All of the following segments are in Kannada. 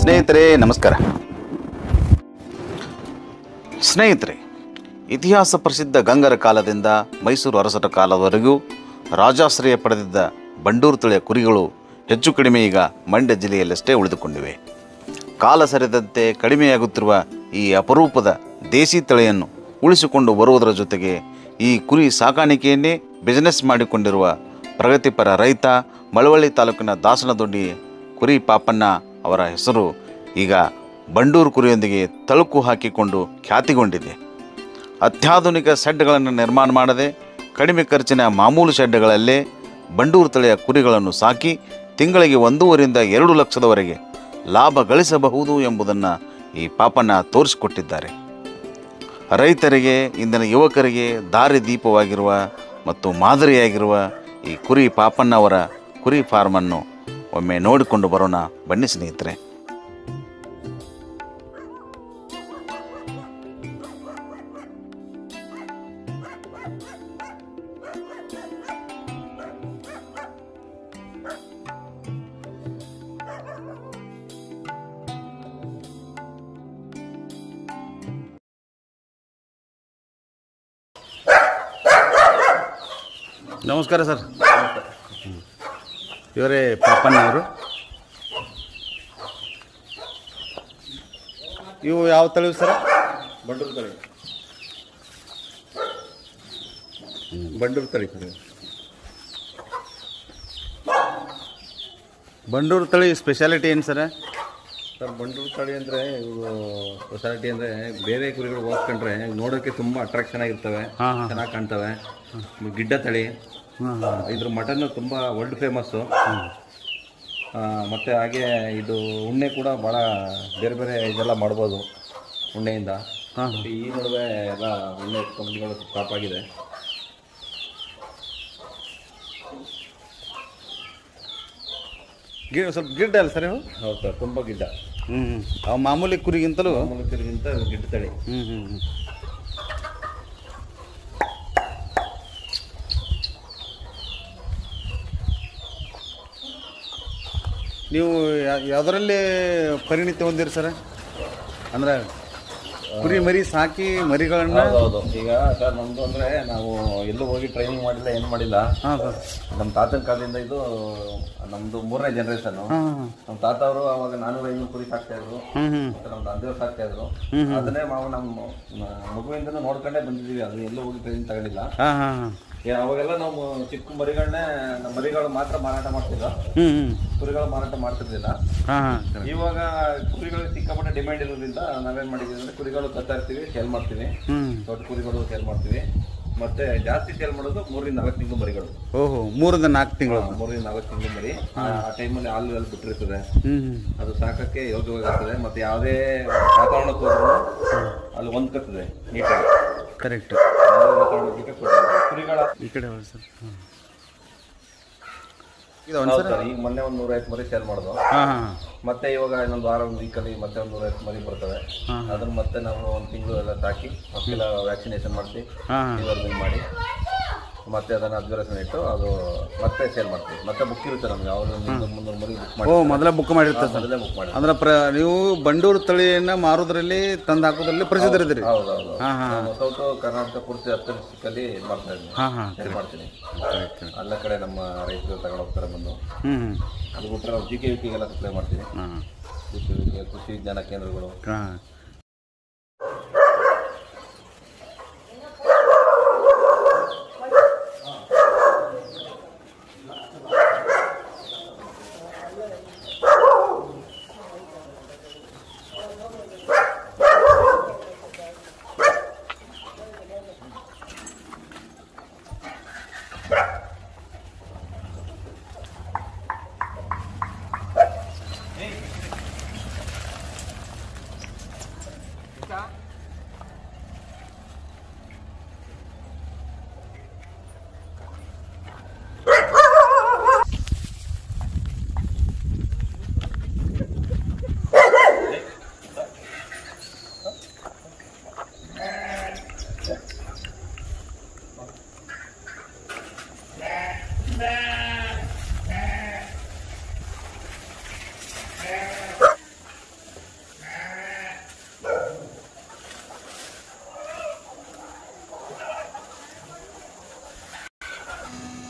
ಸ್ನೇಹಿತರೆ ನಮಸ್ಕಾರ ಸ್ನೇಹಿತರೆ ಇತಿಹಾಸ ಪ್ರಸಿದ್ಧ ಗಂಗರ ಕಾಲದಿಂದ ಮೈಸೂರು ಅರಸರ ಕಾಲದವರೆಗೂ ರಾಜಾಶ್ರಯ ಪಡೆದಿದ್ದ ಬಂಡೂರು ತಳಿಯ ಕುರಿಗಳು ಹೆಚ್ಚು ಕಡಿಮೆ ಈಗ ಮಂಡ್ಯ ಜಿಲ್ಲೆಯಲ್ಲಷ್ಟೇ ಉಳಿದುಕೊಂಡಿವೆ ಕಾಲ ಸರಿದಂತೆ ಕಡಿಮೆಯಾಗುತ್ತಿರುವ ಈ ಅಪರೂಪದ ದೇಸಿ ತಳಿಯನ್ನು ಉಳಿಸಿಕೊಂಡು ಬರುವುದರ ಜೊತೆಗೆ ಈ ಕುರಿ ಸಾಕಾಣಿಕೆಯನ್ನೇ ಬಿಸಿನೆಸ್ ಮಾಡಿಕೊಂಡಿರುವ ಪ್ರಗತಿಪರ ರೈತ ಮಳವಳ್ಳಿ ತಾಲೂಕಿನ ದಾಸನದೊಡ್ಡಿ ಕುರಿ ಪಾಪಣ್ಣ ಅವರ ಹೆಸರು ಈಗ ಬಂಡೂರು ಕುರಿಯೊಂದಿಗೆ ತಳುಕು ಹಾಕಿಕೊಂಡು ಖ್ಯಾತಿಗೊಂಡಿದೆ ಅತ್ಯಾಧುನಿಕ ಶೆಡ್ಗಳನ್ನು ನಿರ್ಮಾಣ ಮಾಡದೆ ಕಡಿಮೆ ಖರ್ಚಿನ ಮಾಮೂಲು ಶೆಡ್ಗಳಲ್ಲೇ ಬಂಡೂರು ತಳಿಯ ಕುರಿಗಳನ್ನು ಸಾಕಿ ತಿಂಗಳಿಗೆ ಒಂದೂವರಿಂದ ಎರಡು ಲಕ್ಷದವರೆಗೆ ಲಾಭ ಗಳಿಸಬಹುದು ಎಂಬುದನ್ನು ಈ ಪಾಪಣ್ಣ ತೋರಿಸಿಕೊಟ್ಟಿದ್ದಾರೆ ರೈತರಿಗೆ ಇಂದಿನ ಯುವಕರಿಗೆ ದಾರಿದೀಪವಾಗಿರುವ ಮತ್ತು ಮಾದರಿಯಾಗಿರುವ ಈ ಕುರಿ ಪಾಪಣ್ಣವರ ಕುರಿ ಫಾರ್ಮನ್ನು ಒಮ್ಮೆ ನೋಡಿಕೊಂಡು ಬರೋಣ ಬನ್ನಿ ಸ್ನೇಹಿತರೆ ನಮಸ್ಕಾರ ಸರ್ ಇವರೇ ಪಾಪಣ್ಣವರು ಇವು ಯಾವ ತಳಿವು ಸರ ಬಂಡೂರು ತಳಿ ಬಂಡೂರು ತಳಿ ಸರ್ ಬಂಡೂರು ತಳಿ ಸ್ಪೆಷಾಲಿಟಿ ಏನು ಸರ ಸರ್ ಬಂಡೂರು ತಳಿ ಅಂದರೆ ಇವರು ಸ್ಪೆಷಾಲಿಟಿ ಅಂದರೆ ಬೇರೆ ಕುರಿಗಳು ಹೋಗ್ಕೊಂಡ್ರೆ ನೋಡೋಕ್ಕೆ ತುಂಬ ಅಟ್ರಾಕ್ಷನ್ ಆಗಿರ್ತವೆ ಹಾಂ, ಹಾಂ. ಚೆನ್ನಾಗಿ ಕಾಣ್ತವೆ ಗಿಡ್ಡ ತಳಿ ಹಾಂ ಇದ್ರ ಮಟನ್ ತುಂಬ ವರ್ಲ್ಡ್ ಫೇಮಸ್ಸು ಮತ್ತು ಹಾಗೆ ಇದು ಉಣ್ಣೆ ಕೂಡ ಭಾಳ ಬೇರೆ ಬೇರೆ ಇದೆಲ್ಲ ಮಾಡ್ಬೋದು ಉಣ್ಣೆಯಿಂದ ಹಾಂ ಈ ನಡುವೆ ಎಲ್ಲ ಉಣ್ಣೆ ಕಂಪ್ನಿಗಳು ಸ್ಟಾಪ್ ಆಗಿದೆ ಗಿ ಸ್ವಲ್ಪ ಗಿಡ್ಡ ಅಲ್ಲ ಸರ್ ಇವು ಹೌದು ಸರ್ ತುಂಬ ಗಿಡ್ಡ ಹ್ಞೂ ಅವು ಮಾಮೂಲಿ ಕುರಿಗಿಂತಲೂ ಮೂಲಕರಿಗಿಂತ ಗಿಡ್ಡ ತಳಿ ಹ್ಞೂ ಹ್ಞೂ ಹ್ಞೂ ನೀವು ಯಾ- ಯಾವುದರಲ್ಲಿ ಪರಿಣಿತಿ ಹೊಂದಿರಿ ಸರ್ ಅಂದ್ರೆ ಕುರಿ ಮರಿ ಸಾಕಿ ಮರಿಗಳನ್ನ ಹೌದೌದು ಈಗ ಸರ್ ನಮ್ದು ಅಂದ್ರೆ ನಾವು ಎಲ್ಲೂ ಹೋಗಿ ಟ್ರೈನಿಂಗ್ ಮಾಡಿಲ್ಲ ಏನು ಮಾಡಿಲ್ಲ ಹಾಂ ಸರ್ ನಮ್ಮ ತಾತನ ಕಾಲದಿಂದ ಇದು ನಮ್ದು ಮೂರನೇ ಜನರೇಷನ್ ಹಾಂ ಹಾಂ ನಮ್ಮ ತಾತ ಅವರು ಅವಾಗ ನಾನೂರ ಐನೂರು ಕುರಿ ಸಾಕ್ತಾ ಇದ್ರು ಹ್ಞೂ ಹ್ಞೂ ಮತ್ತೆ ನಮ್ಮ ತಂದೆಯವ್ರು ಸಾಕ್ತಾ ಇದ್ರು ಅದನ್ನೇ ನಾವು ನಮ್ಮ ಮಗುವಿಂದನೂ ನೋಡ್ಕೊಂಡೇ ಬಂದಿದ್ದೀವಿ ಅದು ಎಲ್ಲೂ ಹೋಗಿ ಟ್ರೈನಿಂಗ್ ತಗೊಂಡಿಲ್ಲ ಹಾಂ ಹಾಂ ಹಾಂ ಈಗ ಅವಾಗೆಲ್ಲ ನಾವು ಚಿಕ್ಕ ಮರಿಗಳನ್ನೇ ನಮ್ಮ ಮರಿಗಳು ಮಾತ್ರ ಮಾರಾಟ ಮಾಡ್ತಿದ್ದ ಹ್ಞೂ ಹ್ಞೂ ಕುರಿಗಳು ಮಾರಾಟ ಮಾಡ್ತಿರ್ಲಿಲ್ಲ ಹಾಂ ಹಾಂ ಇವಾಗ ಕುರಿಗಳಿಗೆ ಸಿಕ್ಕಾಪಟ್ಟೆ ಡಿಮ್ಯಾಂಡ್ ಇರೋದ್ರಿಂದ ನಾವೇನ್ ಮಾಡಿದೀವಿ ಅಂದ್ರೆ ಕುರಿಗಳು ತತ್ತಾ ಇರ್ತೀವಿ ಸೇಲ್ ಮಾಡ್ತೀವಿ ಹ್ಞೂ ದೊಡ್ಡ ಕುರಿಗಳು ಸೇಲ್ ಮಾಡ್ತೀವಿ ಮತ್ತೆ ಜಾಸ್ತಿ ಸೇಲ್ ಮಾಡೋದು ಮೂರಿಂದ ನಾಲ್ಕು ತಿಂಗಳು ಮರಿಗಳು ಓಹೋ ಮೂರಿಂದ ನಾಲ್ಕು ತಿಂಗಳು ಮೂರಿಂದ ನಾಲ್ಕು ತಿಂಗಳು ಮರಿ ಆ ಟೈಮಲ್ಲಿ ಹಾಲು ಅಲ್ಲಿ ಬಿಟ್ಟಿರ್ತದೆ ಹ್ಞೂ ಹ್ಞೂ ಅದು ಸಾಕಕ್ಕೆ ಯೋಗ್ಯವಾಗಿರ್ತದೆ ಮತ್ತೆ ಯಾವುದೇ ವಾತಾವರಣಕ್ಕೆ ಹೋದ್ರೂ ಅಲ್ಲಿ ಹೊಂದ್ಕತ್ತದೆ ನೀಟಾಗಿ ಕರೆಕ್ಟ್ ಯಾವುದೇ ವಾತಾವರಣಕ್ಕೆ ಕುರಿಗಳ ಈ ಕಡೆ ಹೋಗಿ ಸರ್ ಹಾಂ ಇದು ಹೌದು ಸರ್ ಈಗ ಮೊನ್ನೆ ಒಂದು ನೂರೈವತ್ತು ಮರಿ ಸೇಲ್ ಮಾಡೋದು ಹಾಂ ಹಾಂ ಮತ್ತೆ ಇವಾಗ ಇನ್ನೊಂದು ವಾರ ಒಂದು ವೀಕಲ್ಲಿ ಮತ್ತೆ ಒಂದು ನೂರೈವತ್ತು ಮರಿ ಬರ್ತವೆ ಅದನ್ನ ಮತ್ತೆ ನಾವು ಒಂದು ತಿಂಗಳು ಎಲ್ಲ ಸಾಕಿ ಮಕ್ಕೆಲ್ಲ ವ್ಯಾಕ್ಸಿನೇಷನ್ ಮಾಡಿಸಿ ಹಾಂ ಫೀವರ್ ಮಾಡಿ ಮತ್ತೆ ಅದನ್ನ ಅಬ್ಸರ್ವೇಷನ್ ಇಟ್ಟು ಅದು ಮತ್ತೆ ಸೇಲ್ ಮಾಡ್ತೀವಿ ಮತ್ತೆ ಬುಕ್ ಇರುತ್ತೆ ನಮ್ಗೆ ಅವ್ರು ಮುನ್ನೂರು ಮುನ್ನೂರು ಮರಿ ಬುಕ್ ಮಾಡಿ ಓ ಮೊದಲೇ ಬುಕ್ ಮಾಡಿರ್ತಾರೆ ಸರ್ ಮೊದಲೇ ಬುಕ್ ಮಾಡಿ ಅಂದ್ರೆ ಪ್ರ ನೀವು ಬಂಡೂರು ತಳಿಯನ್ನ ಮಾರೋದ್ರಲ್ಲಿ ತಂದು ಹಾಕೋದ್ರಲ್ಲಿ ಪ್ರಸಿದ್ಧರಿದ್ದೀರಿ ಹೌದೌದು ಹಾಂ ಹಾಂ ನಾನು ಸೌತ್ ಕರ್ನಾಟಕ ಪೂರ್ತಿ ಹತ್ತು ಡಿಸ್ಟಿಕಲ್ಲಿ ಇದು ಮಾಡ್ತಾ ಇದ್ದೀನಿ ಹಾಂ ಹಾಂ ಸೇಲ್ ಮಾಡ್ತೀನಿ ಕರೆಕ್ಟ್ ಎಲ್ಲ ಕಡೆ ನಮ್ಮ ರೈತರು ತಗೊಂಡು ಹೋಗ್ತಾರೆ ಬಂದು ಹ್ಞೂ ಹ್ಞೂ ಅದು ಬಿಟ್ಟರೆ ನಾವು ಜಿ ಕೆ ವಿ ಗೆಲ್ಲ ಸಪ್ಲೈ ಮಾಡ್ತೀವಿ ಹಾಂ ಜಿ ಕೆ ವಿ ಕೃಷಿ ವಿಜ್ಞಾನ ಕೇಂದ್ರಗಳು ಹಾಂ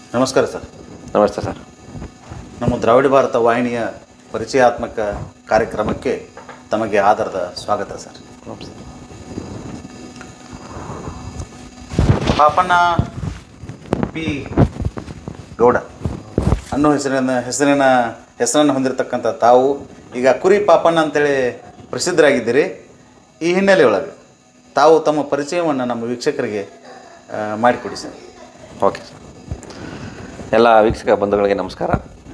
ನಮಸ್ಕಾರ ಸರ್ ನಮಸ್ತೆ ಸರ್ ನಮ್ಮ ದ್ರಾವಿಡ ಭಾರತ ವಾಹಿನಿಯ ಪರಿಚಯಾತ್ಮಕ ಕಾರ್ಯಕ್ರಮಕ್ಕೆ ತಮಗೆ ಆಧಾರದ ಸ್ವಾಗತ ಸರ್ ಪಾಪಣ್ಣ ಪಿ ಗೌಡ ಅನ್ನೋ ಹೆಸರಿನ ಹೆಸರಿನ ಹೆಸರನ್ನು ಹೊಂದಿರತಕ್ಕಂಥ ತಾವು ಈಗ ಕುರಿ ಪಾಪಣ್ಣ ಅಂತೇಳಿ ಪ್ರಸಿದ್ಧರಾಗಿದ್ದೀರಿ ಈ ಹಿನ್ನೆಲೆಯೊಳಗೆ ತಾವು ತಮ್ಮ ಪರಿಚಯವನ್ನು ನಮ್ಮ ವೀಕ್ಷಕರಿಗೆ ಆ, ಮಾಡಿಕೊಡಿ ಸರ್ ಓಕೆ ಸರ್ ಎಲ್ಲ ವೀಕ್ಷಕ ಬಂಧುಗಳಿಗೆ ನಮಸ್ಕಾರ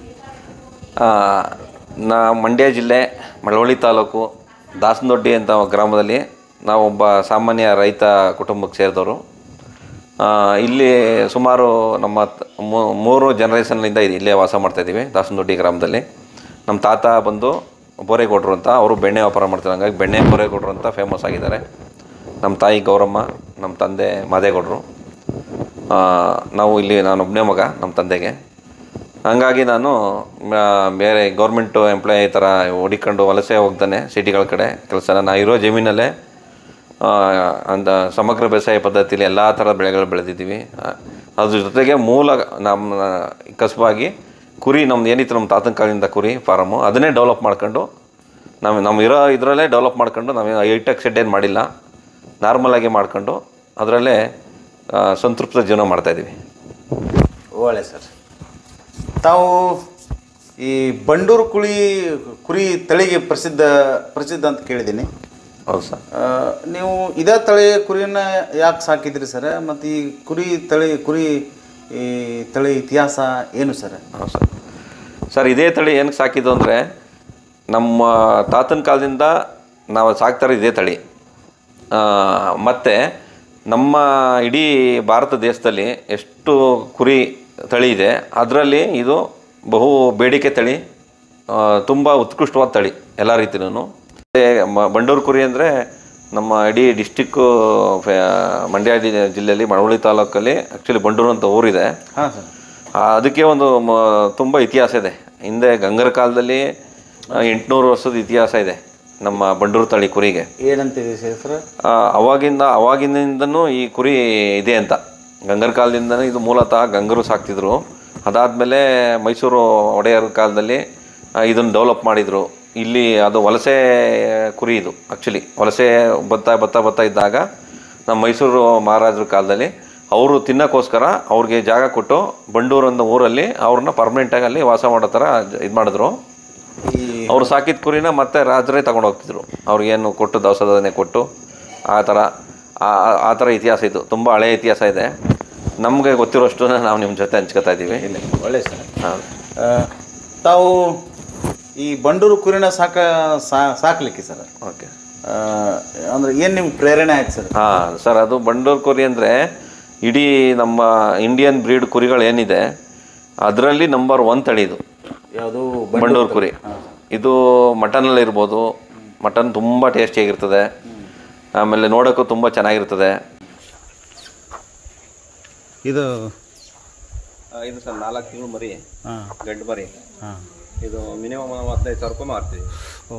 ಆ, ನಾ ಮಂಡ್ಯ ಜಿಲ್ಲೆ ಮಳವಳ್ಳಿ ತಾಲೂಕು ದಾಸನದೊಡ್ಡಿ ಅಂತ ಗ್ರಾಮದಲ್ಲಿ ನಾವೊಬ್ಬ ಸಾಮಾನ್ಯ ರೈತ ಕುಟುಂಬಕ್ಕೆ ಸೇರಿದವರು ಆ, ಇಲ್ಲಿ ಸುಮಾರು ನಮ್ಮ ತ- ಮೂ- ಮೂರು ಜನರೇಷನ್ನಿಂದ ಇದು ಇಲ್ಲೇ ವಾಸ ಮಾಡ್ತಾಯಿದ್ದೀವಿ ದಾಸನದೊಡ್ಡಿ ಗ್ರಾಮದಲ್ಲಿ ನಮ್ಮ ತಾತ ಬಂದು ಬೋರೆಗೌಡರು ಅಂತ ಅವರು ಬೆಣ್ಣೆ ವ್ಯಾಪಾರ ಮಾಡ್ತಾರೆ ಹಂಗಾಗಿ ಬೆಣ್ಣೆ ಬೋರೆಗೌಡರು ಅಂತ ಫೇಮಸ್ ಆಗಿದ್ದಾರೆ ನಮ್ಮ ತಾಯಿ ಗೌರಮ್ಮ ನಮ್ಮ ತಂದೆ ಮಾದೇಗೌಡರು ಆ, ನಾವು ಇಲ್ಲಿ ನಾನು ಒಬ್ಬನೇ ಮಗ ನಮ್ಮ ತಂದೆಗೆ ಹಂಗಾಗಿ ನಾನು ಆ, ಬೇರೆ ಗೌರ್ಮೆಂಟು ಎಂಪ್ಲಾಯಿ ಥರ ಹುಡಿಕೊಂಡು ವಲಸೆ ಹೋಗ್ತಾನೆ ಸಿಟಿಗಳ ಕಡೆ ಕೆಲಸ ನಾನು ಇರೋ ಜಮೀನಲ್ಲೇ ಆ, ಅಂತ ಸಮಗ್ರ ಬೇಸಾಯ ಪದ್ಧತಿಯಲ್ಲಿ ಎಲ್ಲ ಥರದ ಬೆಳೆಗಳು ಬೆಳೆದಿದ್ದೀವಿ ಆ, ಅದ್ರ ಜೊತೆಗೆ ಮೂಲ ನಮ್ಮ ಕಸಬಾಗಿ ಕುರಿ ನಮ್ದು ಏನಿತ್ತು ನಮ್ಮ ತಾತನ ಕಾಲದಿಂದ ಕುರಿ ಫಾರಮು ಅದನ್ನೇ ಡೆವಲಪ್ ಮಾಡ್ಕೊಂಡು ನಾವು ನಮ್ಮ ಇರೋ ಇದರಲ್ಲೇ ಡೆವಲಪ್ ಮಾಡ್ಕೊಂಡು ನಾವು ಐಟೆಕ್ ಸೆಡ್ ಏನು ಮಾಡಿಲ್ಲ ನಾರ್ಮಲಾಗಿ ಮಾಡ್ಕೊಂಡು ಅದರಲ್ಲೇ ಆ, ಸಂತೃಪ್ತ ಜೀವನ ಮಾಡ್ತಾಯಿದ್ದೀವಿ ಒಳ್ಳೆ ಸರ್ ತಾವು ಈ ಬಂಡೂರು ಕುಳಿ ಕುರಿ ತಳಿಗೆ ಪ್ರಸಿದ್ಧ ಪ್ರಸಿದ್ಧ ಅಂತ ಕೇಳಿದ್ದೀನಿ ಹೌದು ಸರ್ ಆ, ನೀವು ಇದೇ ತಳಿ ಕುರಿಯನ್ನ ಯಾಕೆ ಸಾಕಿದ್ರಿ ಸರ್ ಮತ್ತು ಈ ಕುರಿ ತಳಿ ಕುರಿ ಈ ತಳಿ ಇತಿಹಾಸ ಏನು ಸರ್ ಹಾಂ ಸರ್ ಸರ್ ಇದೇ ತಳಿ ಏನಕ್ಕೆ ಸಾಕಿದ್ದು ಅಂದರೆ ನಮ್ಮ ತಾತನ ಕಾಲದಿಂದ ನಾವು ಸಾಕ್ತಾರೆ ಇದೇ ತಳಿ ಮತ್ತು ನಮ್ಮ ಇಡೀ ಭಾರತ ದೇಶದಲ್ಲಿ ಎಷ್ಟು ಕುರಿ ತಳಿ ಇದೆ ಅದರಲ್ಲಿ ಇದು ಬಹು ಬೇಡಿಕೆ ತಳಿ ತುಂಬ ಉತ್ಕೃಷ್ಟವಾದ ತಳಿ ಎಲ್ಲ ರೀತಿಯೂ ಬಂಡೂರು ಕುರಿ ಅಂದರೆ ನಮ್ಮ ಇಡೀ ಡಿಸ್ಟಿಕ್ಕು ಮಂಡ್ಯ ಜಿ- ಜಿಲ್ಲೆಯಲ್ಲಿ ಮಳವಳ್ಳಿ ತಾಲೂಕಲ್ಲಿ ಆ್ಯಕ್ಚುಲಿ ಬಂಡೂರು ಅಂತ ಊರಿದೆ ಹಾಂ ಸರ್ ಆ, ಅದಕ್ಕೆ ಒಂದು ಮ- ತುಂಬ ಇತಿಹಾಸ ಇದೆ ಹಿಂದೆ ಗಂಗರ ಕಾಲದಲ್ಲಿ ಎಂಟುನೂರು ವರ್ಷದ ಇತಿಹಾಸ ಇದೆ ನಮ್ಮ ಬಂಡೂರು ತಳಿ ಕುರಿಗೆ ಏನಂತಿದೆ ಸರ್ ಆ, ಅವಾಗಿಂದ ಅವಾಗಿನಿಂದನೂ ಈ ಕುರಿ ಇದೆ ಅಂತ ಗಂಗರ ಕಾಲದಿಂದನೇ ಇದು ಮೂಲತಃ ಗಂಗರು ಸಾಕ್ತಿದ್ರು ಅದಾದಮೇಲೆ ಮೈಸೂರು ಒಡೆಯರ ಕಾಲದಲ್ಲಿ ಇದನ್ನು ಡೆವಲಪ್ ಮಾಡಿದರು ಇಲ್ಲಿ ಅದು ವಲಸೆ ಕುರಿ ಇದು ಆ್ಯಕ್ಚುಲಿ ವಲಸೆ ಬತ್ತಾ ಬತ್ತಾ ಬತ್ತಾ ಇದ್ದಾಗ ನಮ್ಮ ಮೈಸೂರು ಮಹಾರಾಜರ ಕಾಲದಲ್ಲಿ ಅವರು ತಿನ್ನೋಕ್ಕೋಸ್ಕರ ಅವ್ರಿಗೆ ಜಾಗ ಕೊಟ್ಟು ಬಂಡೂರು ಅನ್ನೋ ಊರಲ್ಲಿ ಅವ್ರನ್ನ ಪರ್ಮನೆಂಟಾಗಿ ಅಲ್ಲಿ ವಾಸ ಮಾಡೋ ಥರ ಇದು ಮಾಡಿದ್ರು ಈ ಅವ್ರು ಸಾಕಿದ ಕುರಿನ ಮತ್ತೆ ರಾಜರೇ ತಗೊಂಡು ಹೋಗ್ತಿದ್ರು ಅವ್ರಿಗೇನು ಕೊಟ್ಟು ದವಸದನೆ ಕೊಟ್ಟು ಆ ಥರ ಆ- ಆ- ಆ ಥರ ಇತಿಹಾಸ ಇದು ತುಂಬ ಹಳೆಯ ಇತಿಹಾಸ ಇದೆ ನಮಗೆ ಗೊತ್ತಿರೋಷ್ಟು ನಾವು ನಿಮ್ಮ ಜೊತೆ ಹಂಚ್ಕೊತಾ ಇದ್ದೀವಿ ಇಲ್ಲ ಒಳ್ಳೆ ಸರ್ ಹಾಂ ಆ, ತಾವು ಈ ಬಂಡೂರು ಕುರಿನ ಸಾಕ ಸಾ- ಸಾಕ್ಲಿಕ್ಕೆ ಸರ್ ಓಕೆ ಆ, ಅಂದ್ರೆ ಏನು ನಿಮ್ಗೆ ಪ್ರೇರಣೆ ಆಯ್ತು ಸರ್ ಹಾಂ ಸರ್ ಅದು ಬಂಡೂರು ಕುರಿ ಅಂದರೆ ಇಡೀ ನಮ್ಮ ಇಂಡಿಯನ್ ಬ್ರೀಡ್ ಕುರಿಗಳು ಏನಿದೆ ಅದರಲ್ಲಿ ನಂಬರ್ ಒನ್ ತಳಿ ಇದು ಯಾವುದು ಬಂಡೂರು ಕುರಿ ಇದು ಮಟನಲ್ಲಿ ಇರ್ಬೋದು ಮಟನ್ ತುಂಬ ಟೇಸ್ಟಿಯಾಗಿರ್ತದೆ ಆಮೇಲೆ ನೋಡೋಕ್ಕೂ ತುಂಬ ಚೆನ್ನಾಗಿರ್ತದೆ ಇದು ಇದು ಸರ್ ನಾಲ್ಕು ತಿಂಗಳು ಮರಿ ಹಾಂ ಗಂಡು ಮರಿ ಹಾಂ ಇದು ಮಿನಿಮಮ್ ಹದಿನೈದು ಸಾವಿರ ರೂಪಾಯಿ ಮಾರ್ತೀವಿ ಓ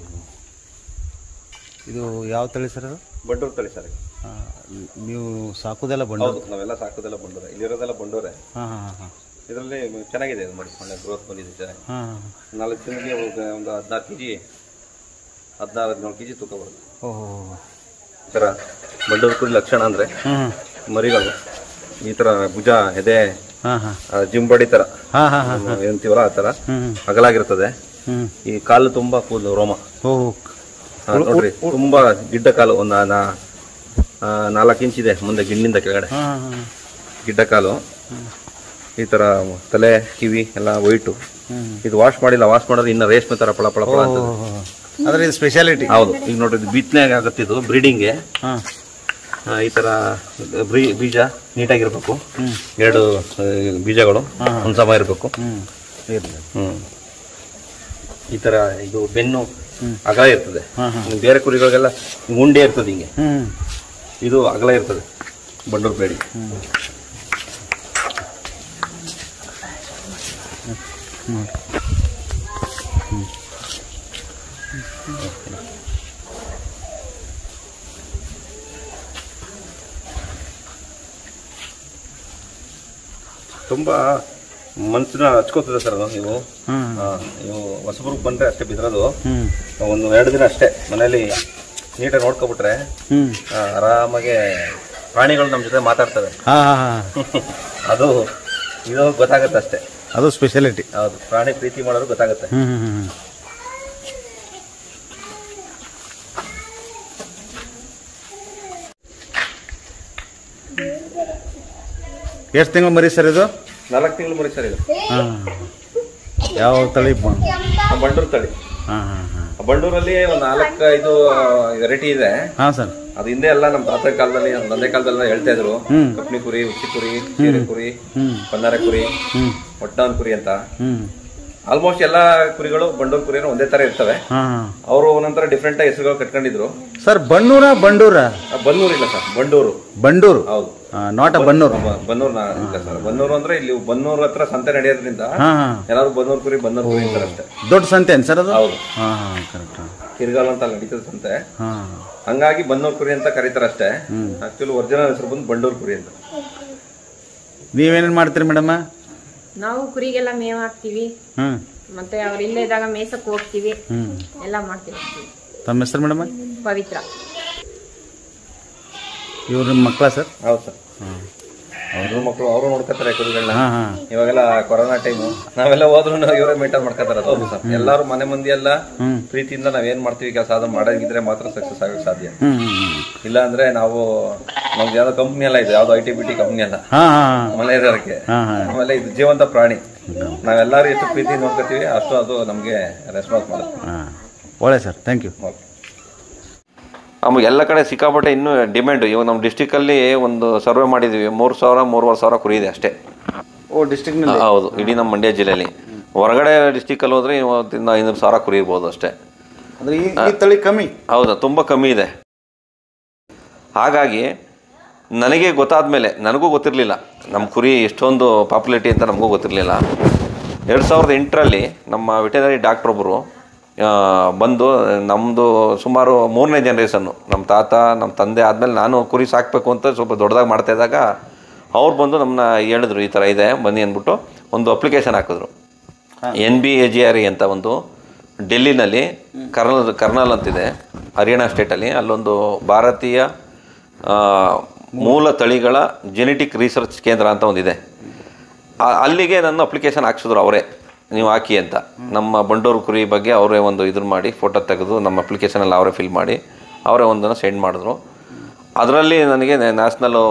ಇದು ಯಾವ ತಳಿ ಸರ್ ಅದು ಬಂಡೂರು ತಳಿ ಸರ್ ಆ, ನೀವು ಸಾಕೋದೆಲ್ಲ ಬಂಡೂರು ಹೌದು ನಾವೆಲ್ಲ ಸಾಕೋದೆಲ್ಲ ಬಂಡೂರೆ ಇಲ್ಲಿರೋದೆಲ್ಲ ಬಂಡೂರೆ ಹಾಂ ಹಾಂ ಹಾಂ ಇದರಲ್ಲಿ ಚೆನ್ನಾಗಿದೆ ಇದು ಮಾಡಿ ಒಳ್ಳೆ ಗ್ರೋತ್ ಬಂದಿದೆ ಚೆನ್ನಾಗಿ ಹಾಂ ಹಾಂ ನಾಲ್ಕು ತಿಂಗಳಿಗೆ ಒಂದು ಹದಿನಾರು ಕೆ ಜಿ ಹದಿನಾರು ಹದಿನೇಳು ಕೆ ಜಿ ತೂಕ ಬರುತ್ತೆ ಓಹೋ ಈ ಥರ ಬಂಡೂರು ಕುರಿ ಲಕ್ಷಣ ಅಂದರೆ ಹ್ಞೂ ಮರಿಗಳು ಈ ಥರ ಭುಜ ಎದೆ ಹಾಂ ಹಾಂ ಆ, ಜಿಂಬಡಿ ಥರ ಹಾಂ ಹಾಂ ಹಾಂ ನಾವು ಏನಂತೀವಲ್ಲ ಆ ಥರ ಹ್ಞೂ ಅಗಲಾಗಿರ್ತದೆ ಹ್ಞೂ ಈ ಕಾಲು ತುಂಬ ಕೂದಲು ರೋಮ ಓಹೋ ಹಾ, ನೋಡ್ರಿ ತುಂಬಾ ಗಿಡ್ಡ ಕಾಲು ಒಂದು ನಾ- ಆ, ನಾಲ್ಕು ಇಂಚ್ ಇದೆ ಮುಂದೆ ಗಿಣ್ಣಿಂದ ಕೆಳಗಡೆ ಹಾಂ ಹಾಂ ಗಿಡ್ಡ ಕಾಲು ಈ ತರ ತಲೆ ಕಿವಿ ಎಲ್ಲ ವೈಟು ಹ್ಞೂ ಇದು ವಾಶ್ ಮಾಡಿಲ್ಲ ವಾಶ್ ಮಾಡಿದ್ರೆ ಇನ್ನ ರೇಷ್ಮೆ ತರ ಪಳ ಪಳ ಪಳ ಅಂತ ಆದರೆ ಇದು ಸ್ಪೆಷಾಲಿಟಿ ಹೌದು ಈಗ ನೋಡ್ರಿ ಇದು ಬಿತ್ತನೆ ಆಗುತ್ತಿದ್ದು ಬ್ರೀಡಿಂಗ್ಗೆ ಹಾಂ ಈ ತರ ಬ್ರೀ ಬೀಜ ನೀಟಾಗಿರ್ಬೇಕು ಎರಡು ಆ, ಬೀಜಗಳು ಒಂದು ಸಮ ಇರಬೇಕು ಹ್ಞೂ ಇರಲಿ ಹ್ಮ್ ಈ ತರ ಇದು ಬೆನ್ನು ಅಗಲ ಇರ್ತದೆ ಹಾಂ ಹಾಂ ಇನ್ನು ಬೇರೆ ಕುರಿಗಳಿಗೆಲ್ಲ ಉಂಡೆ ಇರ್ತದೆ ಹಿಂಗೆ ಹ್ಞೂ ಇದು ಅಗಲ ಇರ್ತದೆ ಬಂಡೂರು ಬೇಡಿ ತುಂಬ ಮನ್ಸನ್ನ ಹಚ್ಕೋತದೆ ಸರ್ ಅದು ಇವು ಹ್ಮ್. ಹಾ, ಇವು ಹೊಸಬ್ರಿಗೆ ಬಂದರೆ ಅಷ್ಟೇ ಬಿದ್ದಿರೋದು ಹ್ಮ್ ಒಂದು ಎರಡು ದಿನ ಅಷ್ಟೇ ಮನೇಲಿ ನೀಟಾಗಿ ನೋಡ್ಕೊಬಿಟ್ರೆ ಹ್ಮ್ ಆ, ಆರಾಮಾಗೆ ಪ್ರಾಣಿಗಳು ನಮ್ಮ ಜೊತೆ ಮಾತಾಡ್ತವೆ ಹಾ ಹಾ ಹಾ ಅದು ಇದು ಗೊತ್ತಾಗುತ್ತೆ ಅಷ್ಟೇ ಅದು ಸ್ಪೆಷಾಲಿಟಿ ಹೌದು ಪ್ರಾಣಿ ಪ್ರೀತಿ ಮಾಡೋದು ಗೊತ್ತಾಗುತ್ತೆ ಹ್ಮ್ ಹ್ಮ್ ಹ್ಮ್ ಎಷ್ಟು ತಿಂಗಳು ಮರಿ ಸರ್ ಇದು ನಾಲ್ಕು ತಿಂಗಳು ಮರಿ ಸರ್ ಇದು ಹಾಂ ಯಾವ ತಳಿ ಹಾಂ ಆ ಬಂಡೂರು ತಳಿ ಹಾಂ ಹಾಂ ಆ ಬಂಡೂರಲ್ಲಿ ಒಂದು ನಾಲ್ಕು ಐದು ವೆರೈಟಿ ಇದೆ ಹಾಂ ಸರ್ ಅದು ಹಿಂದೆ ಎಲ್ಲ ನಮ್ಮ ತಾತ ಕಾಲದಲ್ಲಿ ನಮ್ಮ ತಂದೆ ಕಾಲದಲ್ಲಿ ಹೇಳ್ತಾ ಇದ್ರು ಹ್ಮ್. ಕಪ್ನಿ ಕುರಿ ಉಚ್ಚಿ ಕುರಿ ಸೀರೆ ಕುರಿ ಹ್ಮ್. ಪನ್ನಾರೆ ಕುರಿ ಹ್ಞೂ ಒಟ್ಟವನ್ ಕುರಿ ಅಂತ ಹ್ಞೂ ಆಲ್ಮೋಸ್ಟ್ ಎಲ್ಲಾ ಕುರಿಗಳು ಬಂಡೂರು ಕುರಿನೂ ಒಂದೇ ತರ ಇರ್ತವೆ ಹಾಂ ಹಾಂ ಅವರು ನಂತರ ಡಿಫ್ರೆಂಟ್ ಆಗಿ ಹೆಸರುಗಳು ಕಟ್ಕೊಂಡಿದ್ರು ಸರ್ ಬನ್ನೂರ ಬಂಡೂರ ಆ, ಬನ್ನೂರು ಇಲ್ಲ ಸರ್ ಬಂಡೂರು ಬಂಡೂರು ಹೌದು ನಾಟ್ ಅ ಬನ್ನೂರು ಬ- ಬನ್ನೂರು ನಾ- ಇಲ್ಲ ಸರ್ ಬನ್ನೂರು ಅಂದ್ರೆ ಇಲ್ಲಿ ಬನ್ನೂರು ಹತ್ರ ಸಂತೆ ನಡೆಯೋದ್ರಿಂದ ಹಾಂ ಹಾಂ ಎಲ್ಲಾರು ಬನ್ನೂರು ಕುರಿ ಬನ್ನೂರು ಕುರಿ ಅಂತಾರೆ ಅಷ್ಟೇ ದೊಡ್ಡ ಸಂತೆ ಏನು ಸರ್ ಅದು ಹೌದು ಹಾಂ ಹಾಂ ಕರೆಕ್ಟ್ ಕಿರ್ಗಾಲ್ ಅಂತ ಅಲ್ಲಿ ನಡೀತದೆ ಸಂತೆ ಹಾಂ ಹಂಗಾಗಿ ಬನ್ನೂರು ಕುರಿ ಅಂತ ಕರೀತಾರೆ ಅಷ್ಟೇ ಆಕ್ಚುಲಿ ಒರಿಜಿನಲ್ ಹೆಸರು ಬಂದು ಬಂಡೂರು ಕುರಿ ಅಂತ ನೀವೇನೇನು ಮಾಡ್ತೀರಿ ಮೇಡಮ್ಮ ನಾವು ಕುರಿಗೆಲ್ಲ ಮೇವು ಹಾಕ್ತಿವಿ ಹ್ಞೂ ಮತ್ತೆ ಅವ್ರು ಇಲ್ಲೇ ಇದ್ದಾಗ ಮೇಸಕ್ಕೆ ಹೋಗ್ತೀವಿ ಹ್ಞೂ ಎಲ್ಲ ಮಾಡ್ತೀವಿ ತಮ್ಮ ಹೆಸರು ಮೇಡಮ್ಮ ಪವಿತ್ರ ಇವ್ರ ನಿಮ್ಮ ಮಕ್ಕಳ ಸರ್ ಹೌದು ಸರ್ ಅವ್ರ ಮಕ್ಕಳು ಅವರು ನೋಡ್ಕೊತಾರೆ ಕುರಿಗಳನ್ನ ಹಾಂ ಹಾಂ ಇವಾಗೆಲ್ಲ ಕೊರೋನಾ ಟೈಮು ನಾವೆಲ್ಲ ಹೋದ್ರು ಇವರೇ ಮೇಂಟೈನ್ ಮಾಡ್ಕೊತಾರೆ ಹೌದು ಸರ್ ಎಲ್ಲಾರು ಮನೆ ಮಂದಿ ಎಲ್ಲ ಹ್ಮ್. ಪ್ರೀತಿಯಿಂದ ನಾವೇನ್ ಮಾಡ್ತೀವಿ ಕೆಲಸ ಅದನ್ನ ಮಾಡೋದಿದ್ರೆ ಮಾತ್ರ ಸಕ್ಸಸ್ ಆಗಕ್ಕೆ ಸಾಧ್ಯ ಹ್ಞೂ ಹ್ಞೂ ಹ್ಞೂ ಇಲ್ಲ ಅಂದ್ರೆ ನಾವು ನಮ್ದು ಯಾವ್ದೋ ಕಂಪ್ನಿ ಎಲ್ಲ ಇದೆ ಯಾವ್ದೋ I T B T company ಅಲ್ಲ ಹಾಂ ಹಾಂ ಮನೆ ಇರೋದಕ್ಕೆ ಹಾಂ ಹಾಂ ಆಮೇಲೆ ಇದು ಜೀವಂತ ಪ್ರಾಣಿ ನಾವೆಲ್ಲರೂ ಎಷ್ಟು ಪ್ರೀತಿ ನೋಡ್ಕೊತೀವಿ ಅಷ್ಟು ಅದು ನಮಗೆ ರೆಸ್ಪಾನ್ಸ್ ಮಾಡುತ್ತೆ ಹಾಂ ಒಳ್ಳೆ ಸರ್ ಥ್ಯಾಂಕ್ ಯು ಓಕೆ ನಮಗೆ ಎಲ್ಲ ಕಡೆ ಸಿಕ್ಕಾಪಟ್ಟೆ ಇನ್ನೂ ಡಿಮ್ಯಾಂಡು ಇವಾಗ ನಮ್ಮ ಡಿಸ್ಟಿಕಲ್ಲಿ ಒಂದು ಸರ್ವೆ ಮಾಡಿದ್ದೀವಿ ಮೂರು ಸಾವಿರ ಮೂರುವರೆ ಸಾವಿರ ಕುರಿ ಇದೆ ಅಷ್ಟೇ ಓ ಡಿಸ್ಟ್ರಿಕ್ನಲ್ಲಿ ಹೌದು ಇಡೀ ನಮ್ಮ ಮಂಡ್ಯ ಜಿಲ್ಲೆಯಲ್ಲಿ ಹೊರಗಡೆ ಡಿಸ್ಟಿಕಲ್ಲಿ ಹೋದ್ರೆ ಇವತ್ತಿಂದ ಐನೂರು ಸಾವಿರ ಕುರಿ ಇರ್ಬೋದು ಅಷ್ಟೇ ಅಂದರೆ ಈ ಈ ತಳಿ ಕಮ್ಮಿ ಹೌದಾ ತುಂಬ ಕಮ್ಮಿ ಇದೆ ಹಾಗಾಗಿ ನನಗೆ ಗೊತ್ತಾದ ಮೇಲೆ ನನಗೂ ಗೊತ್ತಿರಲಿಲ್ಲ ನಮ್ಮ ಕುರಿ ಎಷ್ಟೊಂದು ಪಾಪ್ಯುಲೇಟಿ ಅಂತ ನಮಗೂ ಗೊತ್ತಿರಲಿಲ್ಲ ಎರಡು ಸಾವಿರದ ಎಂಟರಲ್ಲಿ ನಮ್ಮ ವೆಟನರಿ ಡಾಕ್ಟ್ರೊಬ್ಬರು ಬಂದು ನಮ್ಮದು ಸುಮಾರು ಮೂರನೇ ಜನ್ರೇಷನ್ನು ನಮ್ಮ ತಾತ ನಮ್ಮ ತಂದೆ ಆದಮೇಲೆ ನಾನು ಕುರಿ ಸಾಕಬೇಕು ಅಂತ ಸ್ವಲ್ಪ ದೊಡ್ಡದಾಗಿ ಮಾಡ್ತಾ ಇದ್ದಾಗ ಅವ್ರು ಬಂದು ನಮ್ಮನ್ನ ಹೇಳಿದ್ರು ಈ ಥರ ಇದೆ ಬನ್ನಿ ಅಂದ್ಬಿಟ್ಟು ಒಂದು ಅಪ್ಲಿಕೇಶನ್ ಹಾಕಿದ್ರು N B A G R E ಅಂತ ಒಂದು ಡೆಲ್ಲಿನಲ್ಲಿ ಕರ್ನಲ್ ಕರ್ನಲ್ ಅಂತಿದೆ ಹರಿಯಾಣ ಸ್ಟೇಟಲ್ಲಿ ಅಲ್ಲೊಂದು ಭಾರತೀಯ ಆ, ಮೂಲ ತಳಿಗಳ ಜೆನೆಟಿಕ್ ರಿಸರ್ಚ್ ಕೇಂದ್ರ ಅಂತ ಒಂದಿದೆ ಆ- ಅಲ್ಲಿಗೆ ನನ್ನ ಅಪ್ಲಿಕೇಶನ್ ಹಾಕ್ಸಿದ್ರು ಅವರೇ ನೀವು ಹಾಕಿ ಅಂತ ನಮ್ಮ ಬಂಡೂರು ಕುರಿ ಬಗ್ಗೆ ಅವರೇ ಒಂದು ಇದನ್ನ ಮಾಡಿ ಫೋಟೋ ತೆಗೆದು ನಮ್ಮ ಅಪ್ಲಿಕೇಶನಲ್ಲಿ ಅವರೇ ಫಿಲ್ ಮಾಡಿ ಅವರೇ ಒಂದನ್ನು ಸೆಂಡ್ ಮಾಡಿದ್ರು ಅದರಲ್ಲಿ ನನಗೆ ನ್ಯಾಷನಲ್ಲು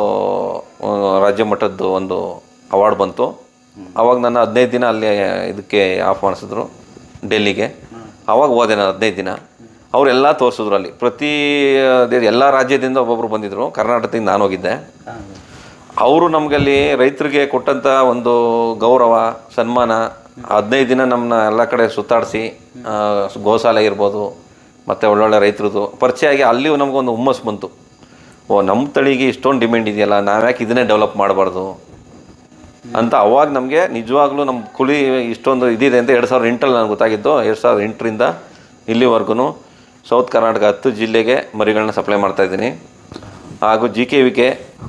ರಾಜ್ಯ ಮಟ್ಟದ್ದು ಒಂದು ಅವಾರ್ಡ್ ಬಂತು ಅವಾಗ ನನ್ನ ಹದಿನೈದು ದಿನ ಅಲ್ಲಿ ಇದಕ್ಕೆ ಆಫ್ ಮಾಡಿಸಿದ್ರು ಡೆಲ್ಲಿಗೆ ಅವಾಗ ಹೋದೆ ನಾನು ಹದಿನೈದು ದಿನ ಅವರೆಲ್ಲ ತೋರಿಸಿದ್ರು ಅಲ್ಲಿ ಪ್ರತಿ ಎಲ್ಲ ರಾಜ್ಯದಿಂದ ಒಬ್ಬೊಬ್ರು ಬಂದಿದ್ದರು ಕರ್ನಾಟಕದಿಂದ ನಾನು ಹೋಗಿದ್ದೆ ಅವರು ನಮಗಲ್ಲಿ ರೈತರಿಗೆ ಕೊಟ್ಟಂಥ ಒಂದು ಗೌರವ ಸನ್ಮಾನ ಹದಿನೈದು ದಿನ ನಮ್ಮನ್ನ ಎಲ್ಲ ಕಡೆ ಸುತ್ತಾಡಿಸಿ ಗೋಶಾಲೆ ಇರ್ಬೋದು ಮತ್ತು ಒಳ್ಳೊಳ್ಳೆ ರೈತರದು ಪರಿಚಯ ಆಗಿ ಅಲ್ಲಿಯೂ ನಮಗೊಂದು ಹುಮ್ಮಸ್ಸು ಬಂತು ಓ ನಮ್ಮ ತಳಿಗೆ ಇಷ್ಟೊಂದು ಡಿಮ್ಯಾಂಡ್ ಇದೆಯಲ್ಲ ನಾವ್ಯಾಕೆ ಇದನ್ನೇ ಡೆವಲಪ್ ಮಾಡಬಾರ್ದು ಅಂತ ಅವಾಗ ನಮಗೆ ನಿಜವಾಗ್ಲೂ ನಮ್ಮ ಕುಳಿ ಇಷ್ಟೊಂದು ಇದಿದೆ ಅಂತ ಎರಡು ಸಾವಿರದ ಎಂಟರಲ್ಲಿ ನನಗೆ ಗೊತ್ತಾಗಿದ್ದು ಎರಡು ಸಾವಿರದ ಎಂಟರಿಂದ ಇಲ್ಲಿವರೆಗೂ ಸೌತ್ ಕರ್ನಾಟಕ ಹತ್ತು ಜಿಲ್ಲೆಗೆ ಮರಿಗಳನ್ನ ಸಪ್ಲೈ ಮಾಡ್ತಾಯಿದ್ದೀನಿ ಹಾಗೂ ಜಿ ಕೆ ವಿ ಕೆ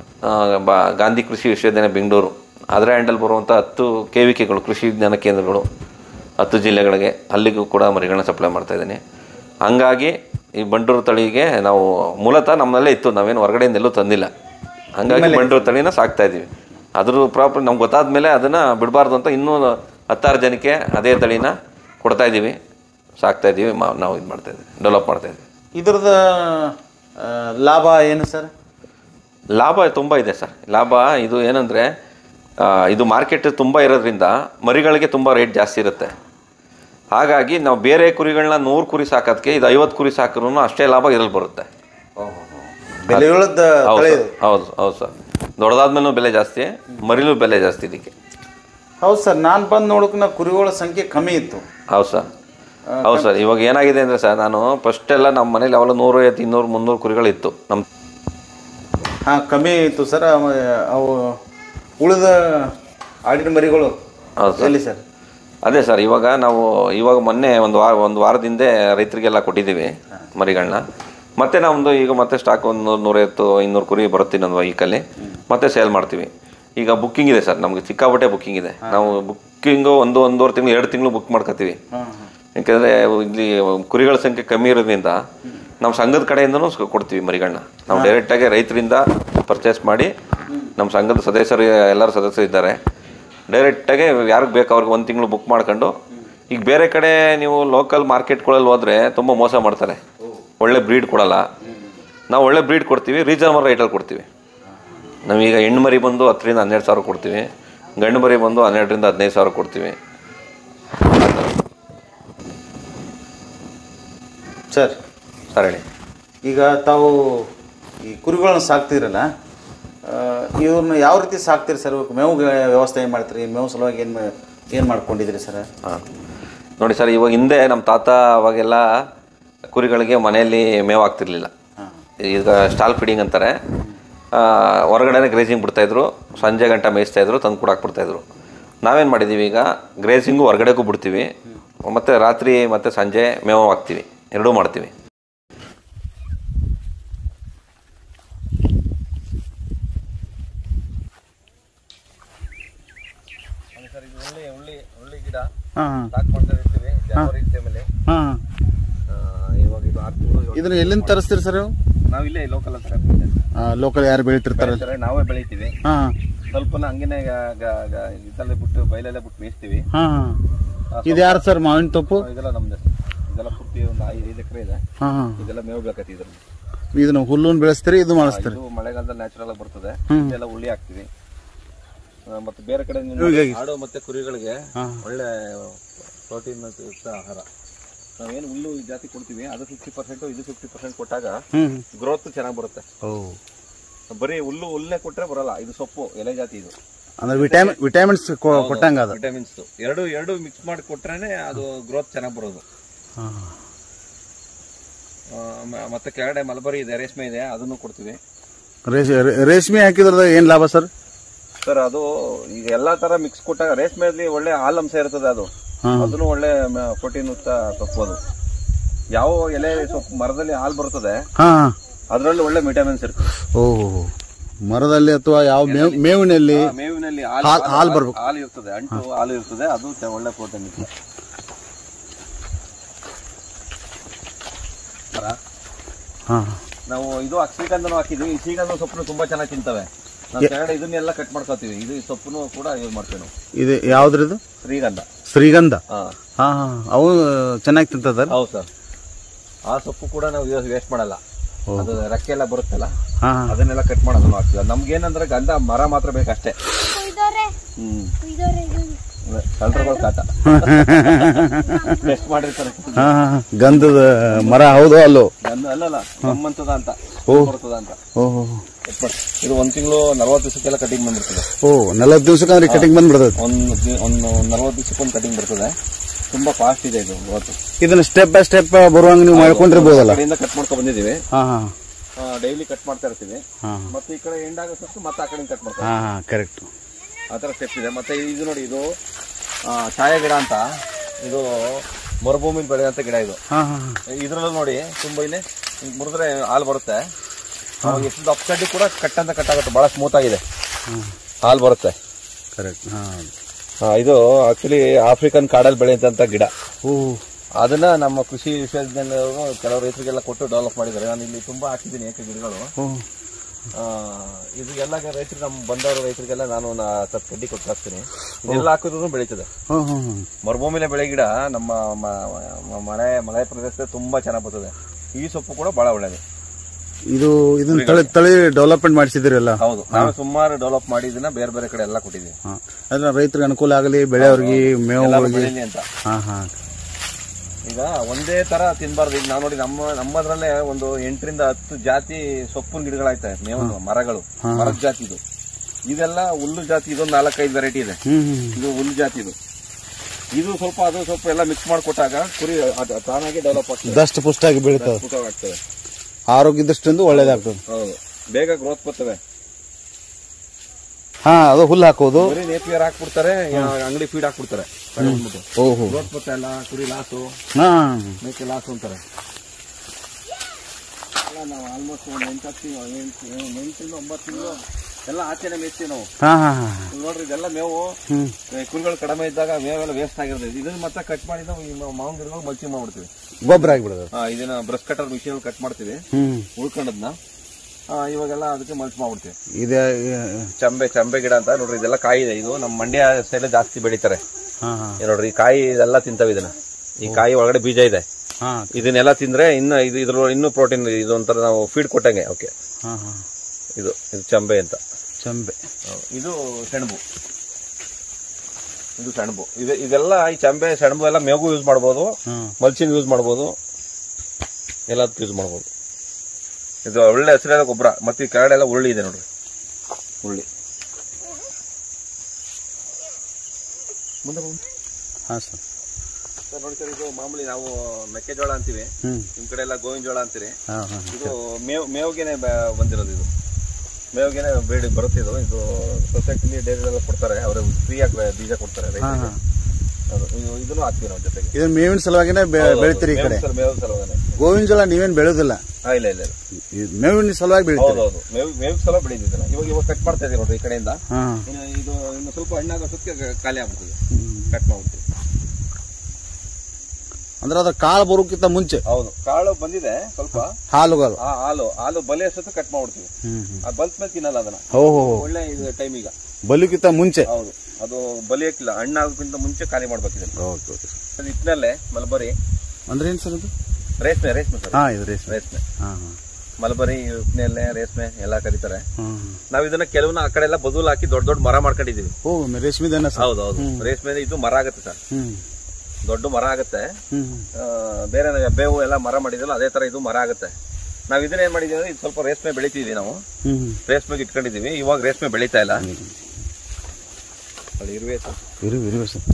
ಬಾ ಗಾಂಧಿ ಕೃಷಿ ವಿಶ್ವವಿದ್ಯಾಲಯ ಬೆಂಗಳೂರು ಅದರ ಹ್ಯಾಂಡಲ್ ಬರುವಂಥ ಹತ್ತು ಕೆ ವಿ ಕೆಗಳು ಕೃಷಿ ವಿಜ್ಞಾನ ಕೇಂದ್ರಗಳು ಹತ್ತು ಜಿಲ್ಲೆಗಳಿಗೆ ಅಲ್ಲಿಗೂ ಕೂಡ ಮರಿಗಳನ್ನ ಸಪ್ಲೈ ಮಾಡ್ತಾಯಿದ್ದೀನಿ ಹಂಗಾಗಿ ಈ ಬಂಡೂರು ತಳಿಗೆ ನಾವು ಮೂಲತಃ ನಮ್ಮಲ್ಲೇ ಇತ್ತು ನಾವೇನು ಹೊರಗಡೆಯಿಂದ ಎಲ್ಲೂ ತಂದಿಲ್ಲ ಹಂಗಾಗಿ ಬಂಡೂರು ತಳಿನ ಸಾಕ್ತಾ ಇದ್ದೀವಿ ಅದ್ರ ಪ್ರಾಪರ್ ನಮ್ಗೆ ಗೊತ್ತಾದ ಮೇಲೆ ಅದನ್ನು ಬಿಡಬಾರ್ದು ಅಂತ ಇನ್ನೂ ಹತ್ತಾರು ಜನಕ್ಕೆ ಅದೇ ತಳಿನ ಕೊಡ್ತಾ ಇದ್ದೀವಿ ಸಾಕ್ತಾ ಇದ್ದೀವಿ ಮಾ ನಾವು ಇದು ಮಾಡ್ತಾ ಇದ್ದೀವಿ ಡೆವಲಪ್ ಮಾಡ್ತಾ ಇದ್ದೀವಿ ಇದ್ರದ ಆ, ಲಾಭ ಏನು ಸರ್ ಲಾಭ ತುಂಬ ಇದೆ ಸರ್ ಲಾಭ ಇದು ಏನಂದರೆ ಇದು ಮಾರ್ಕೆಟ್ ತುಂಬ ಇರೋದ್ರಿಂದ ಮರಿಗಳಿಗೆ ತುಂಬ ರೇಟ್ ಜಾಸ್ತಿ ಇರುತ್ತೆ ಹಾಗಾಗಿ ನಾವು ಬೇರೆ ಕುರಿಗಳನ್ನ ನೂರು ಕುರಿ ಸಾಕೋದಕ್ಕೆ ಇದು ಐವತ್ತು ಕುರಿ ಸಾಕಿದ್ರು ಅಷ್ಟೇ ಲಾಭ ಇದ್ರಲ್ಲಿ ಬರುತ್ತೆ ಬೆಲೆಯುಳ್ಳದ ಹೌದು ತಳಿ ಸರ್ ಇದು ಹೌದು ಹೌದು ಸರ್ ದೊಡ್ಡದಾದ್ಮೇಲೂ ಬೆಲೆ ಜಾಸ್ತಿ ಮರಿಲೂ ಬೆಲೆ ಜಾಸ್ತಿ ಇದಕ್ಕೆ ಹೌದು ಸರ್ ನಾನು ಬಂದು ನೋಡೋಕೆ ನಾ ಕುರಿಗಳ ಸಂಖ್ಯೆ ಕಮ್ಮಿ ಇತ್ತು ಹೌದು ಸರ್ ಹೌದು ಸರ್ ಇವಾಗ ಏನಾಗಿದೆ ಅಂದರೆ ಸರ್ ನಾನು ಫಸ್ಟ್ ಎಲ್ಲ ನಮ್ಮ ಮನೇಲಿ ಅವೆಲ್ಲ ನೂರೈವತ್ತು ಇನ್ನೂರು ಮುನ್ನೂರು ಕುರಿಗಳಿತ್ತು ನಮ್ಮ ಹಾಂ ಕಮ್ಮಿ ಇತ್ತು ಸರ್ ಆಮೇಲೆ ಅವು ಉಳಿದ ಆಡಿನ ಮರಿಗಳು ಹೌದು ಸರ್ ಎಲ್ಲಿ ಸರ್ ಅದೇ ಸರ್ ಇವಾಗ ನಾವು ಇವಾಗ ಮೊನ್ನೆ ಒಂದು ವಾರ ಒಂದು ವಾರದಿಂದ ರೈತರಿಗೆಲ್ಲ ಕೊಟ್ಟಿದ್ದೀವಿ ಮರಿಗಳನ್ನ ಮತ್ತೆ ನಮ್ಮದು ಈಗ ಮತ್ತೆ ಸ್ಟಾಕ್ ಒಂದು ನೂರ ನೂರೈವತ್ತು ಇನ್ನೂರು ಕುರಿ ಬರುತ್ತೆ ಇನ್ನೊಂದು ವೀಕಲ್ಲಿ ಮತ್ತೆ ಸೇಲ್ ಮಾಡ್ತೀವಿ ಈಗ ಬುಕ್ಕಿಂಗ್ ಇದೆ ಸರ್ ನಮಗೆ ಸಿಕ್ಕಾಪಟ್ಟೆ ಬುಕ್ಕಿಂಗ್ ಇದೆ ನಾವು ಬುಕ್ಕಿಂಗು ಒಂದು ಒಂದೂವರೆ ತಿಂಗಳು ಎರಡು ತಿಂಗಳು ಬುಕ್ ಮಾಡ್ಕೋತೀವಿ ಯಾಕೆಂದರೆ ಇಲ್ಲಿ ಕುರಿಗಳ ಸಂಖ್ಯೆ ಕಮ್ಮಿ ಇರೋದ್ರಿಂದ ನಮ್ಮ ಸಂಘದ ಕಡೆಯಿಂದನೂ ಸ್- ಕೊಡ್ತೀವಿ ಮರಿಗಳನ್ನ ನಾವು ಡೈರೆಕ್ಟಾಗಿ ರೈತರಿಂದ ಪರ್ಚೇಸ್ ಮಾಡಿ ನಮ್ಮ ಸಂಘದ ಸದಸ್ಯರು ಎಲ್ಲರೂ ಸದಸ್ಯರು ಇದ್ದಾರೆ ಡೈರೆಕ್ಟಾಗಿ ಯಾರಿಗೆ ಬೇಕು ಅವ್ರಿಗೆ ಒಂದು ತಿಂಗಳು ಬುಕ್ ಮಾಡ್ಕೊಂಡು ಈಗ ಬೇರೆ ಕಡೆ ನೀವು ಲೋಕಲ್ ಮಾರ್ಕೆಟ್ಗಳಲ್ಲಿ ಹೋದರೆ ತುಂಬ ಮೋಸ ಮಾಡ್ತಾರೆ ಒಳ್ಳೆ ಬ್ರೀಡ್ ಕೊಡಲ್ಲ ನಾವು ಒಳ್ಳೆ ಬ್ರೀಡ್ ಕೊಡ್ತೀವಿ ರೀಸನಬಲ್ ರೇಟಲ್ಲಿ ಕೊಡ್ತೀವಿ ನಾವೀಗ ಹೆಣ್ಣು ಮರಿ ಬಂದು ಹತ್ತರಿಂದ ಹನ್ನೆರಡು ಸಾವಿರ ಕೊಡ್ತೀವಿ ಗಂಡು ಮರಿ ಬಂದು ಹನ್ನೆರಡರಿಂದ ಹದಿನೈದು ಸಾವಿರ ಕೊಡ್ತೀವಿ ಸರ್ ಸರ್ ಹೇಳಿ ಈಗ ತಾವು ಈ ಕುರಿಗಳನ್ನ ಸಾಕ್ತಿರಲ್ಲ ಇವ್ರನ್ನ ಯಾವ ರೀತಿ ಸಾಕ್ತೀರಿ ಸರ್ ಇವಕ್ಕೆ ಮೇವು ವ್ಯವಸ್ಥೆ ಏನು ಮಾಡ್ತೀರಿ ಮೇವು ಸಲುವಾಗಿ ಏನು ಏನು ಮಾಡ್ಕೊಂಡಿದ್ದೀರಿ ಸರ್ ಹಾಂ ನೋಡಿ ಸರ್ ಇವಾಗ ಹಿಂದೆ ನಮ್ಮ ತಾತ ಅವಾಗೆಲ್ಲ ಕುರಿಗಳಿಗೆ ಮನೆಯಲ್ಲಿ ಮೇವು ಆಗ್ತಿರ್ಲಿಲ್ಲ ಈಗ ಸ್ಟಾಲ್ ಫೀಡಿಂಗ್ ಅಂತಾರೆ ಆ, ಹೊರಗಡೆನೇ ಗ್ರೇಸಿಂಗ್ ಬಿಡ್ತಾಯಿದ್ರು ಸಂಜೆ ಗಂಟೆ ಮೇಯಿಸ್ತಾಯಿದ್ರು ತಂದು ಕೂಡ ಹಾಕ್ಬಿಡ್ತಾಯಿದ್ರು ನಾವೇನು ಮಾಡಿದ್ದೀವಿ ಈಗ ಗ್ರೇಸಿಂಗು ಹೊರಗಡೆಗೂ ಬಿಡ್ತೀವಿ ಮತ್ತು ರಾತ್ರಿ ಮತ್ತು ಸಂಜೆ ಮೇವು ಹಾಕ್ತೀವಿ ಎರಡೂ ಮಾಡ್ತೀವಿ ಸರ್ ಇದು ಉಳ್ಳಿ ಉಳ್ಳಿ ಉಳ್ಳಿ ಗಿಡ ಹಾಂ ಸ್ಟಾಕ್ ಮಾಡ್ತಾ ಇರ್ತೀವಿ ಜನವರಿ ಟೈಮಲ್ಲಿ ಹಾಂ ಇವಾಗ ಇದು ಆರು ತಿಂಗಳು ಇದನ್ನ ಎಲ್ಲಿಂದ ತರಿಸ್ತೀರಿ ಸರ್ ನಾವು ಇಲ್ಲೇ ಲೋಕಲ್ ಅಂತ ಲೋಕಲ್ ಯಾರು ಬೆಳಿತಿರ್ತಾರೆ ಸರ್ ನಾವೇ ಬೆಳಿತೀವಿ ಹಾಂ ಸ್ವಲ್ಪ ಹಂಗೇನೆ ಗ- ಗ- ಗ- ಇದಲ್ಲೇ ಬಿಟ್ಟು ಬಯಲಲ್ಲೇ ಬಿಟ್ಟು ಮೇಯಿಸ್ತೀವಿ ಹಾಂ ಹಾಂ ಇದು ಯಾರು ಸರ್ ಮಾವಿನ ತಪ್ಪು ಇದೆಲ್ಲ ನಮ್ದು ಇದೆಲ್ಲ ಪೂರ್ತಿ ಒಂದು ಐದು ಐದು ಎಕರೆ ಇದೆ ಹಾಂ ಹಾಂ ಇದೆಲ್ಲ ಮೇವು ಬೇಕೈತಿ ಇದ್ರಲ್ಲಿ ಇದನ್ನ ಹುಲ್ಲನ್ನು ಬೆಳೆಸ್ತೀರಿ ಇದು ಮಾಡಿಸ್ತೀರಿ ಇದು ಮಳೆಗಾಲದಲ್ಲಿ ನ್ಯಾಚುರಲ್ ಆಗಿ ಬರ್ತದೆ ಹ್ಮ್. ಇದೆಲ್ಲ ಉಳ್ಳಿ ಹಾಕ್ತಿವಿ ಆ, ಮತ್ತೆ ಬೇರೆ ಕಡೆ ನೀವು ಇವಾಗ- ಆಡು ಮತ್ತೆ ಕುರಿಗಳಿಗೆ ಹಾಂ. ಒಳ್ಳೆ ಪ್ರೋಟೀನ್ ಯುಕ್ತ ಆಹಾರ ನಾವೇನು ಹುಲ್ಲು ಈ ಜಾತಿ ಕೊಡ್ತೀವಿ ಅದು ಫಿಫ್ಟಿ ಪರ್ಸೆಂಟ್ ಇದು ಫಿಫ್ಟಿ ಪರ್ಸೆಂಟ್ ಕೊಟ್ಟಾಗ ಹ್ಞೂ ಗ್ರೋತ್ ಚೆನ್ನಾಗಿ ಬರುತ್ತೆ ಓ ಬರೀ ಹುಲ್ಲು ಹುಲ್ಲೇ ಕೊಟ್ರೆ ಬರಲ್ಲ ಇದು ಸೊಪ್ಪು ಎಲೆ ಜಾತಿ ಇದು ಅಂದ್ರೆ ವಿಟಾಮಿನ್ ವಿಟಾಮಿನ್ಸ್ ಕೊಟ್ಟಂಗ ಅದು ವಿಟಮಿನ್ಸ್ ಎರಡು ಎರಡು ಮಿಕ್ಸ್ ಮಾಡಿ ಕೊಟ್ರೇನೆ ಅದು ಗ್ರೋತ್ ಚೆನ್ನಾಗಿ ಬರೋದು ಹಾಂ ಆ, ಮ- ಮತ್ತೆ ಕೆಳಗಡೆ ಮಲ್ಬರಿ ಇದೆ ರೇಷ್ಮೆ ಇದೆ ಅದನ್ನು ಕೊಡ್ತೀವಿ ರೇಷ್- ರೇಷ್ಮೆ ಹಾಕಿದ್ರದ ಏನು ಲಾಭ ಸರ್ ಸರ್ ಅದು ಈಗ ಎಲ್ಲಾ ತರ ಮಿಕ್ಸ್ ಕೊಟ್ಟಾಗ ರೇಷ್ಮೆಯಲ್ಲಿ ಒಳ್ಳೆ ಹಾಲ್ ಅಂಶ ಇರ್ತದೆ ಅದು ಹಾಂ ಅದನ್ನು ಒಳ್ಳೆ ಪ್ರೋಟೀನ್ ಯುಕ್ತ ಸೊಪ್ಪು ಅದು ಯಾವ ಎಲೆ ಸೊಪ್ಪು ಮರದಲ್ಲಿ ಹಾಲು ಬರ್ತದೆ ಹಾಂ ಅದರಲ್ಲಿ ಒಳ್ಳೆ ವಿಟಮಿನ್ಸ್ ಇರ್ತದೆ ಓಹೋ ಮರದಲ್ಲಿ ಅಥವಾ ಯಾವ ಮೇವ್ ಮೇವಿನಲ್ಲಿ ಆ ಮೇವಿನಲ್ಲಿ ಹಾಲ್- ಹಾಲು ಹಾಲ್ ಬರ್ಬೇಕು. ಹಾಲು ಇರ್ತದೆ ಅಂಟು ಹಾಲು ಇರ್ತದೆ ಅದು ಚ- ಒಳ್ಳೆ ಪ್ರೋಟೀನ್ ಇರ್ತದೆ ಹಾಂ ನಾವು ಇದು ಶ್ರೀಗಂಧನೂ ಹಾಕಿದ್ವಿ ಈ ಶ್ರೀಗಂಧ ಸೊಪ್ಪು ತುಂಬಾ ಚೆನ್ನಾಗಿ ತಿಂತವೆ ನಾವು ಕೆಳಗಡೆ ಇದನ್ನೆಲ್ಲ ಕಟ್ ಮಾಡ್ಕೋತೀವಿ ಇದು ಈ ಸೊಪ್ಪನ್ನು ಕೂಡ ಯೂಸ್ ಮಾಡ್ತೀವಿ ನಾವು ಇದು ಯಾವ್ದ್ರದ್ದು ಶ್ರೀಗಂಧ ಶ್ರೀಗಂಧ ಹಾ ಹಾಂ ಹಾಂ ಅವು ಚೆನ್ನಾಗಿ ತಿಂತದ ಹೌದು ಸರ್ ಆ ಸೊಪ್ಪು ಕೂಡ ನಾವು ವೇಸ್ಟ್ ಮಾಡಲ್ಲ ಅದು ರೆಕ್ಕೆ ಎಲ್ಲ ಬರುತ್ತಲ್ಲ ಹಾಂ ಅದನ್ನೆಲ್ಲ ಕಟ್ ಮಾಡೋದನ್ನು ಹಾಕ್ತೀವಿ ನಮ್ಗೇನಂದ್ರೆ ಗಂಧ ಮರ ಮಾತ್ರ ಬೇಕಷ್ಟೇ ಹ್ಮ್ ಕಲ್ರಗಳ ಕಾಟ ಟೆಸ್ಟ್ ಮಾಡಿರ್ತಾರೆ ಹಾಂ ಹಾಂ ಗಂಧದ ಮರ ಹೌದು ಅಲ್ಲೋ ಗಂಧ ಅಲ್ಲಲ್ಲ ಗಮ್ಮಂತದ ಅಂತ ಬರ್ತದ ಅಂತ ಓಹೋ ಇದು ಒಂದ್ ತಿಂಗಳು ನಲ್ವತ್ತು ದಿವಸಕ್ಕೆಲ್ಲ ಕಟಿಂಗ್ ಬಂದಿರ್ತದೆ ಓ ನಲವತ್ತು ದಿವ್ಸಕ್ಕೆ ಅಂದ್ರೆ ಕಟಿಂಗ್ ಬಂದ್ಬಿಡ್ತದೆ ಒಂದು ದಿ- ಒಂದು ನಲ್ವತ್ತು ದಿವಸಕ್ಕೆ ಒಂದು ಕಟಿಂಗ್ ಬರ್ತದೆ ತುಂಬಾ ಫಾಸ್ಟ್ ಇದೆ ಇದು ಇವತ್ತು ಇದನ್ನ ಸ್ಟೆಪ್ ಬೈ ಸ್ಟೆಪ್ ಬರುವಂಗ ನೀವು ಮಾಡ್ಕೊಂಡಿರ್ಬೋದಲ್ಲ ಕಡೆಯಿಂದ ಕಟ್ ಮಾಡ್ಕೊಂಡ್ ಬಂದಿದ್ದೀವಿ ಹಾಂ ಹಾಂ ಡೈಲಿ ಕಟ್ ಮಾಡ್ತಾ ಇರ್ತೀವಿ ಹಾಂ ಮತ್ತೆ ಈ ಕಡೆ ಎಂಡ್ ಆಗೋ ಸತ್ತು ಮತ್ತೆ ಆ ಕಡೆ ಕಟ್ ಮಾಡ್ತಾರೆ ಹಾಂ ಹಾಂ ಕರೆಕ್ಟ್ ಆ ಥರ ಸ್ಟೆಪ್ ಇದೆ ಮತ್ತೆ ಇದು ನೋಡಿ ಇದು ಆ, ಛಾಯಾ ಗಿಡ ಅಂತ ಇದು ಮರುಭೂಮಿಲಿ ಬೆಳೆಯುವಂತ ಗಿಡ ಇದು ಹಾಂ ಹಾಂ ಇದ್ರಲ್ಲೂ ನೋಡಿ ತುಂಬಾ ಇಲ್ಲಿ ಹಿಂಗ್ ಮುರಿದ್ರೆ ಹಾಲು ಬರುತ್ತೆ ಅವಾಗ ಎಷ್ಟು ದಪ್ಪ ಕಡ್ಡಿ ಕೂಡ ಕಟ್ ಅಂತ ಕಟ್ ಆಗುತ್ತೆ ಬಹಳ ಸ್ಮೂತ್ ಆಗಿದೆ ಹಾಲು ಬರುತ್ತೆ ಕರೆಕ್ಟ್ ಹಾಂ ಆ, ಇದು ಆಕ್ಚುಲಿ ಆಫ್ರಿಕನ್ ಕಾಡಲ್ಲಿ ಬೆಳೆಯುವಂತ ಗಿಡ ಓ ಅದನ್ನ ನಮ್ಮ ಕೃಷಿ ವಿಶ್ವವಿದ್ಯಾಲಯದವರು ಕೆಲವು ರೈತರಿಗೆಲ್ಲ ಕೊಟ್ಟು ಡೆವಲಪ್ ಮಾಡಿದ್ದಾರೆ ನಾನು ಇಲ್ಲಿ ತುಂಬಾ ಹಾಕಿದ್ದೀನಿ ಏಕೆ ಗಿಡಗಳು ಓ ಆ, ಇದು ಎಲ್ಲ ರೈತರು ನಮ್ಮ ಬಂದವರು ರೈತರಿಗೆಲ್ಲ ನಾನು ನಾ ಸ್ವಲ್ಪ ಕಡ್ಡಿ ಕೊಟ್ಟು ಹಾಕ್ತೀನಿ ಇದೆಲ್ಲ ಹಾಕಿದ್ರು ಬೆಳೀತದೆ ಹ್ಞೂ ಹ್ಞೂ ಹ್ಞೂ ಮರುಭೂಮಿಲೆ ಬೆಳೆ ಗಿಡ ನಮ್ಮ ಮ- ಮ- ಮಳೆ ಮಳೆ ಪ್ರದೇಶದಲ್ಲಿ ತುಂಬಾ ಚೆನ್ನಾಗಿ ಬರ್ತದೆ ಈ ಸೊಪ್ಪು ಕೂಡ ಬಹಳ ಒಳ್ಳೇದು ಇದು ಇದನ್ನ ತಳಿ ತಳಿ ಡೆವಲಪ್ಮೆಂಟ್ ಮಾಡಿಸಿದಿರಲ್ಲ ಹೌದು ನಾವು ಸುಮಾರು ಡೆವಲಪ್ ಮಾಡಿ ಇದನ್ನ ಬೇರೆ ಬೇರೆ ಕಡೆ ಎಲ್ಲ ಕೊಟ್ಟಿದ್ದೀವಿ ಹಾಂ ಅದ್ರ ರೈತರಿಗೆ ಅನುಕೂಲ ಆಗಲಿ ಬೆಳೆಯವ್ರಿಗೆ ಎಲ್ಲರೂ ಮೇವುಗಳಿಗೆ ಬೆಳೀಲಿ ಅಂತ ಹಾಂ ಹಾಂ ಈಗ ಒಂದೇ ತರ ತಿನ್ಬಾರ್ದು ಈಗ ನಾವು ನೋಡಿ ನಮ್ಮ ನಮ್ಮದ್ರಲ್ಲೇ ಒಂದು ಎಂಟರಿಂದ ಹತ್ತು ಜಾತಿ ಸೊಪ್ಪಿನ ಗಿಡಗಳಾಯ್ತವೆ ಮೇವು ಮರಗಳು ಮರದ ಜಾತಿ ಇದು ಇದೆಲ್ಲ ಹುಲ್ಲು ಜಾತಿ ಇದೊಂದು ನಾಲ್ಕೈದು ವೆರೈಟಿ ಇದೆ ಹ್ಞೂ ಹ್ಞೂ ಇದು ಹುಲ್ಲು ಜಾತಿ ಇದು ಇದು ಸ್ವಲ್ಪ ಅದು ಸ್ವಲ್ಪ ಎಲ್ಲ ಮಿಕ್ಸ್ ಮಾಡಿಕೊಟ್ಟಾಗ ಕುರಿ ಅದು ತಾನಾಗಿ ಡೆವಲಪ್ ಆಗ್ತದೆ ದಷ್ಟು ಪುಷ್ಟಾಗಿ ಬೆಳೀತದೆ ಪುಟವಾಗ್ತದೆ ಆರೋಗ್ಯ ದೃಷ್ಟಿಯಿಂದ ಒಳ್ಳೇದಾಗ್ತದೆ ಹೌದು ಬೇಗ ಗ್ರೋತ್ ಬರ್ತವೆ ಹಾಂ ಅದು ಹುಲ್ಲು ಹಾಕೋದು ಬರೀ ನೇಪಿಯರ್ ಹಾಕ್ಬಿಡ್ತಾರೆ ಅಂಗಡಿ ಫೀಡ್ ಹಾಕ್ಬಿಡ್ತಾರೆ ಕಡೆ ಬಂದ್ಬಿಟ್ಟು ಓಹೋ ಗ್ರೋತ್ ಬರ್ತಾ ಇಲ್ಲ ಕುರಿ ಲಾಸು ಹಾಂ ಮೇಕೆ ಲಾಸು ಅಂತಾರೆ ಎಲ್ಲ ನಾವು ಆಲ್ಮೋಸ್ಟ್ ಒಂದು ಎಂಟು ಹತ್ತು ತಿಂಗಳು ಎಂಟು ಎಂಟರಿಂದ ಒಂಬತ್ತು ತಿಂಗಳು ಎಲ್ಲ ಆಚೆನೆ ಮೇಯ್ತೀವಿ ನಾವು ಹಾ ಹಾ ಹಾ ಈಗ ನೋಡ್ರಿ ಇದೆಲ್ಲ ಮೇವು ಹ್ಮ್ ಏ, ಕುರಿಗಳು ಕಡಿಮೆ ಇದ್ದಾಗ ಮೇವೆಲ್ಲ ವೇಸ್ಟ್ ಆಗಿರ್ತದೆ ಇದನ್ನ ಮತ್ತೆ ಕಟ್ ಮಾಡಿ ನಾವು ಈ ಮಾವಿನ ಗಿಡಗಳು ಮಲ್ಚಿಂಗ್ ಮಾಡ್ಬಿಡ್ತೀವಿ ಗೊಬ್ಬರ ಆಗಿಬಿಡೋದು ಆ, ಇದನ್ನ ಬ್ರಷ್ ಕಟರ್ ಮಿಷಿನ್ ಕಟ್ ಮಾಡ್ತೀವಿ ಹ್ಮ್ ಉಳ್ಕೊಂಡದ್ನ ಆ, ಇವಾಗೆಲ್ಲ ಅದಕ್ಕೆ ಮಲ್ಚ್ ಮಾಡ್ಬಿಡ್ತೀವಿ ಇದೆ ಚಂಬೆ ಚಂಬೆ ಗಿಡ ಅಂತ ನೋಡ್ರಿ ಇದೆಲ್ಲ ಕಾಯಿ ಇದೆ ಇದು ನಮ್ಮ ಮಂಡ್ಯ ಸೈಡ್ ಜಾಸ್ತಿ ಬೆಳಿತಾರೆ ಹಾ ಹಾ ಈ ನೋಡ್ರಿ ಈ ಕಾಯಿ ಇದೆಲ್ಲ ತಿಂತಾವೆ ಇದನ್ನ ಈ ಕಾಯಿ ಒಳಗಡೆ ಬೀಜ ಇದೆ ಹಾ ಇದನ್ನೆಲ್ಲ ತಿಂದ್ರೆ ಇನ್ನು ಇದು ಇದ್ರ ಇನ್ನೂ ಪ್ರೋಟೀನ್ ಇದು ಒಂಥರ ನಾವು ಫೀಡ್ ಕೊಟ್ಟಂಗೆ ಓಕೆ ಹಾ ಹಾ ಇದು ಇದು ಚಂಬೆ ಅಂತ ಚಂಬೆ ಇದು ಸೆಣಬು ಇದು ಸೆಣಬು ಇದು ಇದೆಲ್ಲ ಈ ಚಂಬೆ ಸೆಣಬು ಎಲ್ಲ ಮೇಗೂ ಯೂಸ್ ಮಾಡ್ಬೋದು ಹ್ಮ್ ಮಲ್ಚಿಂಗ್ ಯೂಸ್ ಮಾಡ್ಬೋದು ಎಲ್ಲದಕ್ಕೂ ಯೂಸ್ ಮಾಡ್ಬೋದು ಇದು ಒಳ್ಳೆ ಹಸಿರಾದ ಗೊಬ್ಬರ ಮತ್ತೆ ಈ ಕೆಳಗಡೆ ಎಲ್ಲ ಉರುಳಿ ಇದೆ ನೋಡ್ರಿ ಉರುಳಿ ಮುಂದೆ ಬನ್ನಿ. ಹಾ ಸರ್ ಸರ್ ನೋಡಿ ಸರ್ ಇದು ಮಾಮೂಲಿ ನಾವು ಮೆಕ್ಕೆಜೋಳ ಅಂತೀವಿ ಹ್ಮ್ ನಿಮ್ ಕಡೆ ಎಲ್ಲ ಗೋವಿನ ಜೋಳ ಅಂತೀರಿ ಹಾ ಹಾ ಇದು ಮೇವ್ ಮೇವ್ಗೆನೆ ಬ- ಬಂದಿರೋದು ಇದು ಮೇವ್ಗೆನೆ ಬೇಡಿ ಬರುತ್ತೆ ಇದು ಇದು ಸೊಸೈಟಿಲಿ ಡೈರಿಲೆಲ್ಲ ಕೊಡ್ತಾರೆ ಅವರು ಫ್ರೀಯಾಗಿ ಬೀಜ ಕೊಡ್ತಾರೆ ರೈತರಿಗೆ. ಅದು ಇದು- ಇದನ್ನು ಹಾಕ್ತೀವಿ ನಾವು ಜೊತೆಗೆ ಇದನ್ನ ಮೇವಿನ ಸಲುವಾಗಿನೇ ಬೆ- ಬೆಳಿತೀರಿ ಈ ಕಡೆ ಮೇವ್ ಸಲ- ಮೇವ್ ಸಲುವಾಗನೆ ಗೋವಿನ ಜೋಳ ನೀವೇನ್ ಬೆಳೆಯೋದಿಲ್ಲ ಹಾ ಇಲ್ಲ ಇಲ್ಲ ಇಲ್ಲ ಈ ಮೇವಿನ ಸಲುವಾಗಿ ಬೆಳಿತೀರಿ ಹೌದೌದು ಮೇವ್ ಮೇವ್ ಸಲ ಬೆಳೆದಿದ್ದಲ್ಲ ಇವಾಗ ಇವಾಗ ಕಟ್ ಮಾಡ್ತಾ ಇದೀವಿ ನೋಡ್ರಿ ಈ ಕಡೆಯಿಂದ ಹಾ ಇನ್ನು ಇದು ಇನ್ನು ಸ್ವಲ್ಪ ಹಣ್ಣಾಗೋ ಸುತ್ತಿಗೆ ಖಾಲಿ ಆಗ್ಬಿಡ್ತದೆ ಕಟ್ ಮಾಡ್ಬಿಡ್ತೀವಿ ಅಂದ್ರೆ ಅದ್ರ ಕಾಳು ಬರೋಕ್ಕಿಂತ ಮುಂಚೆ ಹೌದು ಕಾಳು ಬಂದಿದೆ ಸ್ವಲ್ಪ ಹಾಲುಗಾಲು ಆ ಹಾಲು ಹಾಲು ಬಲಿ ಅಷ್ಟೊತ್ತು ಕಟ್ ಮಾಡ್ಬಿಡ್ತೀವಿ ಹ್ಮ್ ಹ್ಮ್ ಆ ಬಲ್ತ್ ಮೇಲೆ ತಿನ್ನಲ್ಲ ಅದನ್ನ ಹೋ ಹೋ ಹೋ. ಒಳ್ಳೆ ಇದು ಟೈಮ್ ಈಗ ಬಲಿಕ್ಕಿಂತ ಮುಂಚೆ ಹೌದು ಅದು ಬಲಿಯಕ್ಕಿಲ್ಲ ಹಣ್ಣಾಗೋಕ್ಕಿಂತ ಮುಂಚೆ ಖಾಲಿ ಮಾಡ್ಬೇಕಿದೆ ಓಕೆ ಓಕೆ ಸರ್ ಅದು ಹಿಟ್ಟಿನಲ್ಲೇ ಮಲ್ಬರಿ ಅಂದ್ರೆ ಏನ್ ಸರ್ ಇದು ರೇಷ್ಮೆ ರೇಷ್ಮೆ ಸರ್ ಹಾ ಇದು ರೇಷ್ಮೆ ರೇಷ್ಮೆ ಹಾ ಹಾ ಮಲ್ಬರಿ ಹಿಟ್ಟಿನಲ್ಲೇ ರೇಷ್ಮೆ ಎಲ್ಲ ಕರೀತಾರೆ ಹ್ಮ್ ನಾವ್ ಇದನ್ನ ಕೆಲವನ್ನ ಆ ಕಡೆ ಎಲ್ಲ ಬದುಲ್ ಹಾಕಿ ದೊಡ್ಡ ದೊಡ್ಡ ಮರ ಮಾಡ್ಕೊಂಡಿದೀವಿ ಓ ರೇಷ್ಮೆದೇನ ಸರ್ ಹೌದು ಹೌದು ರೇಷ್ಮೆ ಇದು ಮರ ಆಗುತ್ತೆ ಸರ್ ಹ್ಮ್ ದೊಡ್ಡ ಮರ ಆಗುತ್ತೆ ಹ್ಮ್ ಆ, ಬೇರೆ ನಾವು ಬೇವು ಎಲ್ಲ ಮರ ಮಾಡಿದ್ವಲ್ಲ ಅದೇ ತರ ಇದು ಮರ ಆಗುತ್ತೆ ನಾವ್ ಇದನ್ನ ಏನ್ ಮಾಡಿದೀವಿ ಅಂದ್ರೆ ಇದು ಸ್ವಲ್ಪ ರೇಷ್ಮೆ ಬೆಳಿತಿದ್ವಿ ನಾವು ಹ್ಮ್ ರೇಷ್ಮೆಗೆ ಇಟ್ಕೊಂಡಿದೀವಿ ಇವಾಗ ರೇಷ್ಮೆ ಬೆಳೀತಾ ಇಲ್ಲ ಅಲ್ಲಿ ಇರುವೆ ಸರ್ ಇರು ಇರು ಸರ್